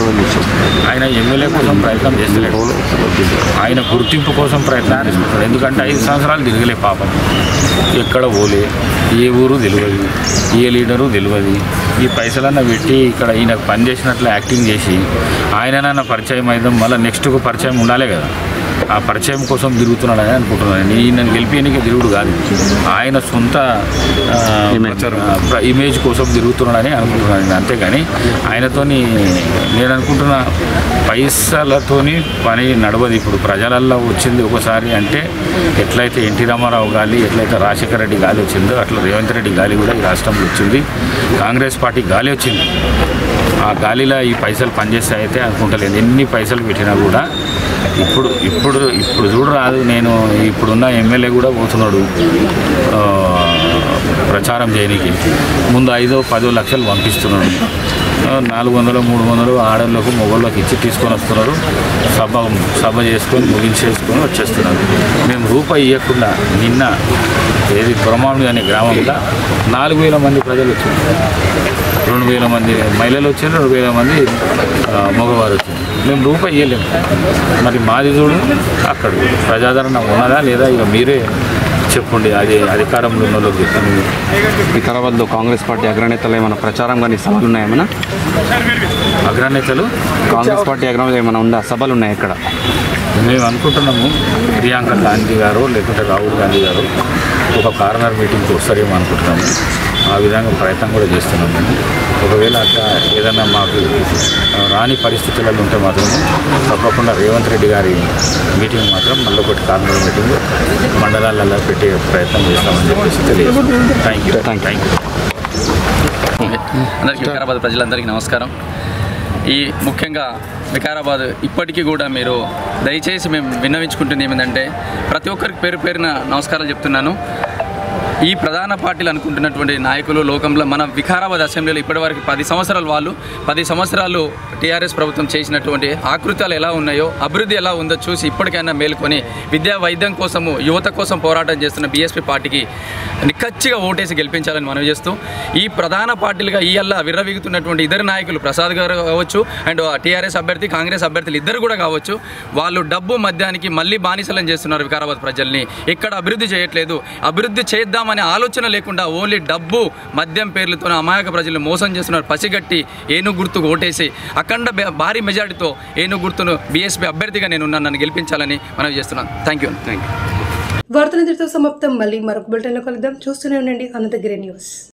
ఆయన ఎమ్మెల్యే కోసం ప్రయత్నం చేస్తలేడు ఆయన గుర్తింపు కోసం ప్రయత్నం చేస్తున్నాడు ఎందుకంటే ఐదు సంవత్సరాలు తిరగలే పాపం ఎక్కడ పోలే ఏ ఊరు తెలియదు ఏ లీడరు తెలియదు ఈ పైసలన్న పెట్టి ఇక్కడ ఈయన పని చేసినట్లు యాక్టింగ్ చేసి ఆయననన్న పరిచయం అయితే మళ్ళీ నెక్స్ట్ పరిచయం ఉండాలి కదా ఆ పరిచయం కోసం తిరుగుతున్నాడని అనుకుంటున్నాను నీ నన్ను గెలిపేయడానికి తిరుగుడు కాదు ఆయన సొంత ఆ, ఆ, ప్ర- ఇమేజ్ కోసం తిరుగుతున్నాడని అనుకుంటున్నాను నేను అంతేగాని ఆయనతోని నేను అనుకుంటున్న పైసలతోని పని నడవదు ఇప్పుడు ప్రజలల్లో వచ్చింది ఒకసారి అంటే ఎట్లయితే ఎన్టీ రామారావు గాలి ఎట్లయితే రాజశేఖర రెడ్డి గాలి వచ్చిందో అట్లా రేవంత్ రెడ్డి గాలి కూడా ఈ రాష్ట్రంలో వచ్చింది కాంగ్రెస్ పార్టీ గాలి వచ్చింది ఆ గాలిలో ఈ పైసలు పనిచేస్తే అయితే అనుకుంటలేదు ఎన్ని పైసలు పెట్టినా కూడా ఇప్పుడు ఇప్పుడు ఇప్పుడు చూడు రాదు నేను ఇప్పుడున్న ఎమ్మెల్యే కూడా పోతున్నాడు ఆ, ప్రచారం చేయడానికి ముందు ఐదో పదో లక్షలు పంపిస్తున్నాడు ఆ, నాలుగు వందలు మూడు వందలు ఆడవాళ్ళకు మొగోళ్ళకి ఇచ్చి తీసుకొని వస్తున్నారు సభ సభ చేసుకొని ముగించేసుకొని వచ్చేస్తున్నారు మేము రూపాయి ఇవ్వకుండా నిన్న ఏది పురమామి అనే గ్రామంలో నాలుగు వేల మంది ప్రజలు వచ్చారు రెండు వేల మంది మహిళలు వచ్చారు రెండు వేల మంది ఆ, మగవారు వచ్చారు మేము రూపాయి ఇవ్వలేము మరి మాది చూడు అక్కడ ప్రజాదరణ ఉన్నదా లేదా ఇక మీరే చెప్పండి అది అధికారంలో ఉన్న వాళ్ళకి చెప్పండి వికారాబాద్లో కాంగ్రెస్ పార్టీ అగ్రనేతలు ఏమైనా ప్రచారం కానీ సభలు ఉన్నాయేమన్నా అగ్రనేతలు కాంగ్రెస్ పార్టీ అగ్రనేతలు ఏమైనా ఉందా సభలు ఉన్నాయి ఇక్కడ మేము అనుకుంటున్నాము ప్రియాంక గాంధీ గారు లేకుంటే రాహుల్ గాంధీ గారు ఒక కార్నర్ మీటింగ్కి వస్తారేమో అనుకుంటున్నాము ఆ విధంగా ప్రయత్నం కూడా చేస్తున్నాము మేము ఒకవేళ అట్లా ఏదైనా మాకు ఆ, రాని పరిస్థితులలో ఉంటే మాత్రం తప్పకుండా రేవంత్ రెడ్డి గారి మీటింగ్ మాత్రం మళ్ళీ ఒకటి కార్నర్ మీటింగ్ మండలాలలో పెట్టే ప్రయత్నం చేస్తామని చెప్పేసి తెలియదు థ్యాంక్ యూ థ్యాంక్ యూ అందరికీ వికారాబాద్ ప్రజలందరికీ నమస్కారం ఈ ముఖ్యంగా వికారాబాద్ ఇప్పటికీ కూడా మీరు దయచేసి మేము విన్నవించుకుంటుంది ఏమిటంటే ప్రతి ఒక్కరికి పేరు పేరున నమస్కారాలు చెప్తున్నాను ఈ ప్రధాన పార్టీలు అనుకుంటున్నటువంటి నాయకులు లోకంలో మన వికారాబాద్ అసెంబ్లీలో ఇప్పటివరకు పది సంవత్సరాలు వాళ్ళు పది సంవత్సరాలు టీఆర్ఎస్ ప్రభుత్వం చేసినటువంటి ఆకృత్యాలు ఎలా ఉన్నాయో అభివృద్ధి ఎలా ఉందో చూసి ఇప్పటికైనా మేలుకొని విద్యా వైద్యం కోసము యువత కోసం పోరాటం చేస్తున్న బీఎస్పీ పార్టీకి నిక్కచ్చిగా ఓటేసి గెలిపించాలని మనవి చేస్తూ ఈ ప్రధాన పార్టీలుగా ఇయ్యల్లా విర్రవీగుతున్నటువంటి ఇద్దరు నాయకులు ప్రసాద్ గారు కావచ్చు అండ్ టీఆర్ఎస్ అభ్యర్థి కాంగ్రెస్ అభ్యర్థులు ఇద్దరు కూడా కావచ్చు వాళ్ళు డబ్బు మద్యానికి మళ్ళీ బానిసలం చేస్తున్నారు వికారాబాద్ ప్రజల్ని ఇక్కడ అభివృద్ధి చేయట్లేదు అభివృద్ధి చేద్దామనే ఆలోచన లేకుండా ఓన్లీ డబ్బు మద్యం పేర్లతో అమాయక ప్రజల్ని మోసం చేస్తున్నారు పసిగట్టి ఏను గుర్తుకు ఓటేసి అఖండ బె- భారీ మెజార్టీతో ఏను గుర్తును బీఎస్పీ అభ్యర్థిగా నేను ఉన్నాను నన్ను గెలిపించాలని మనవి చేస్తున్నాను థ్యాంక్ యూ థ్యాంక్ యూ వార్తలు ఇంతటితో సమాప్తం మళ్ళీ మరొక బులెటిన్లో కలుద్దాం చూస్తూనే ఉండండి అనంతగిరి న్యూస్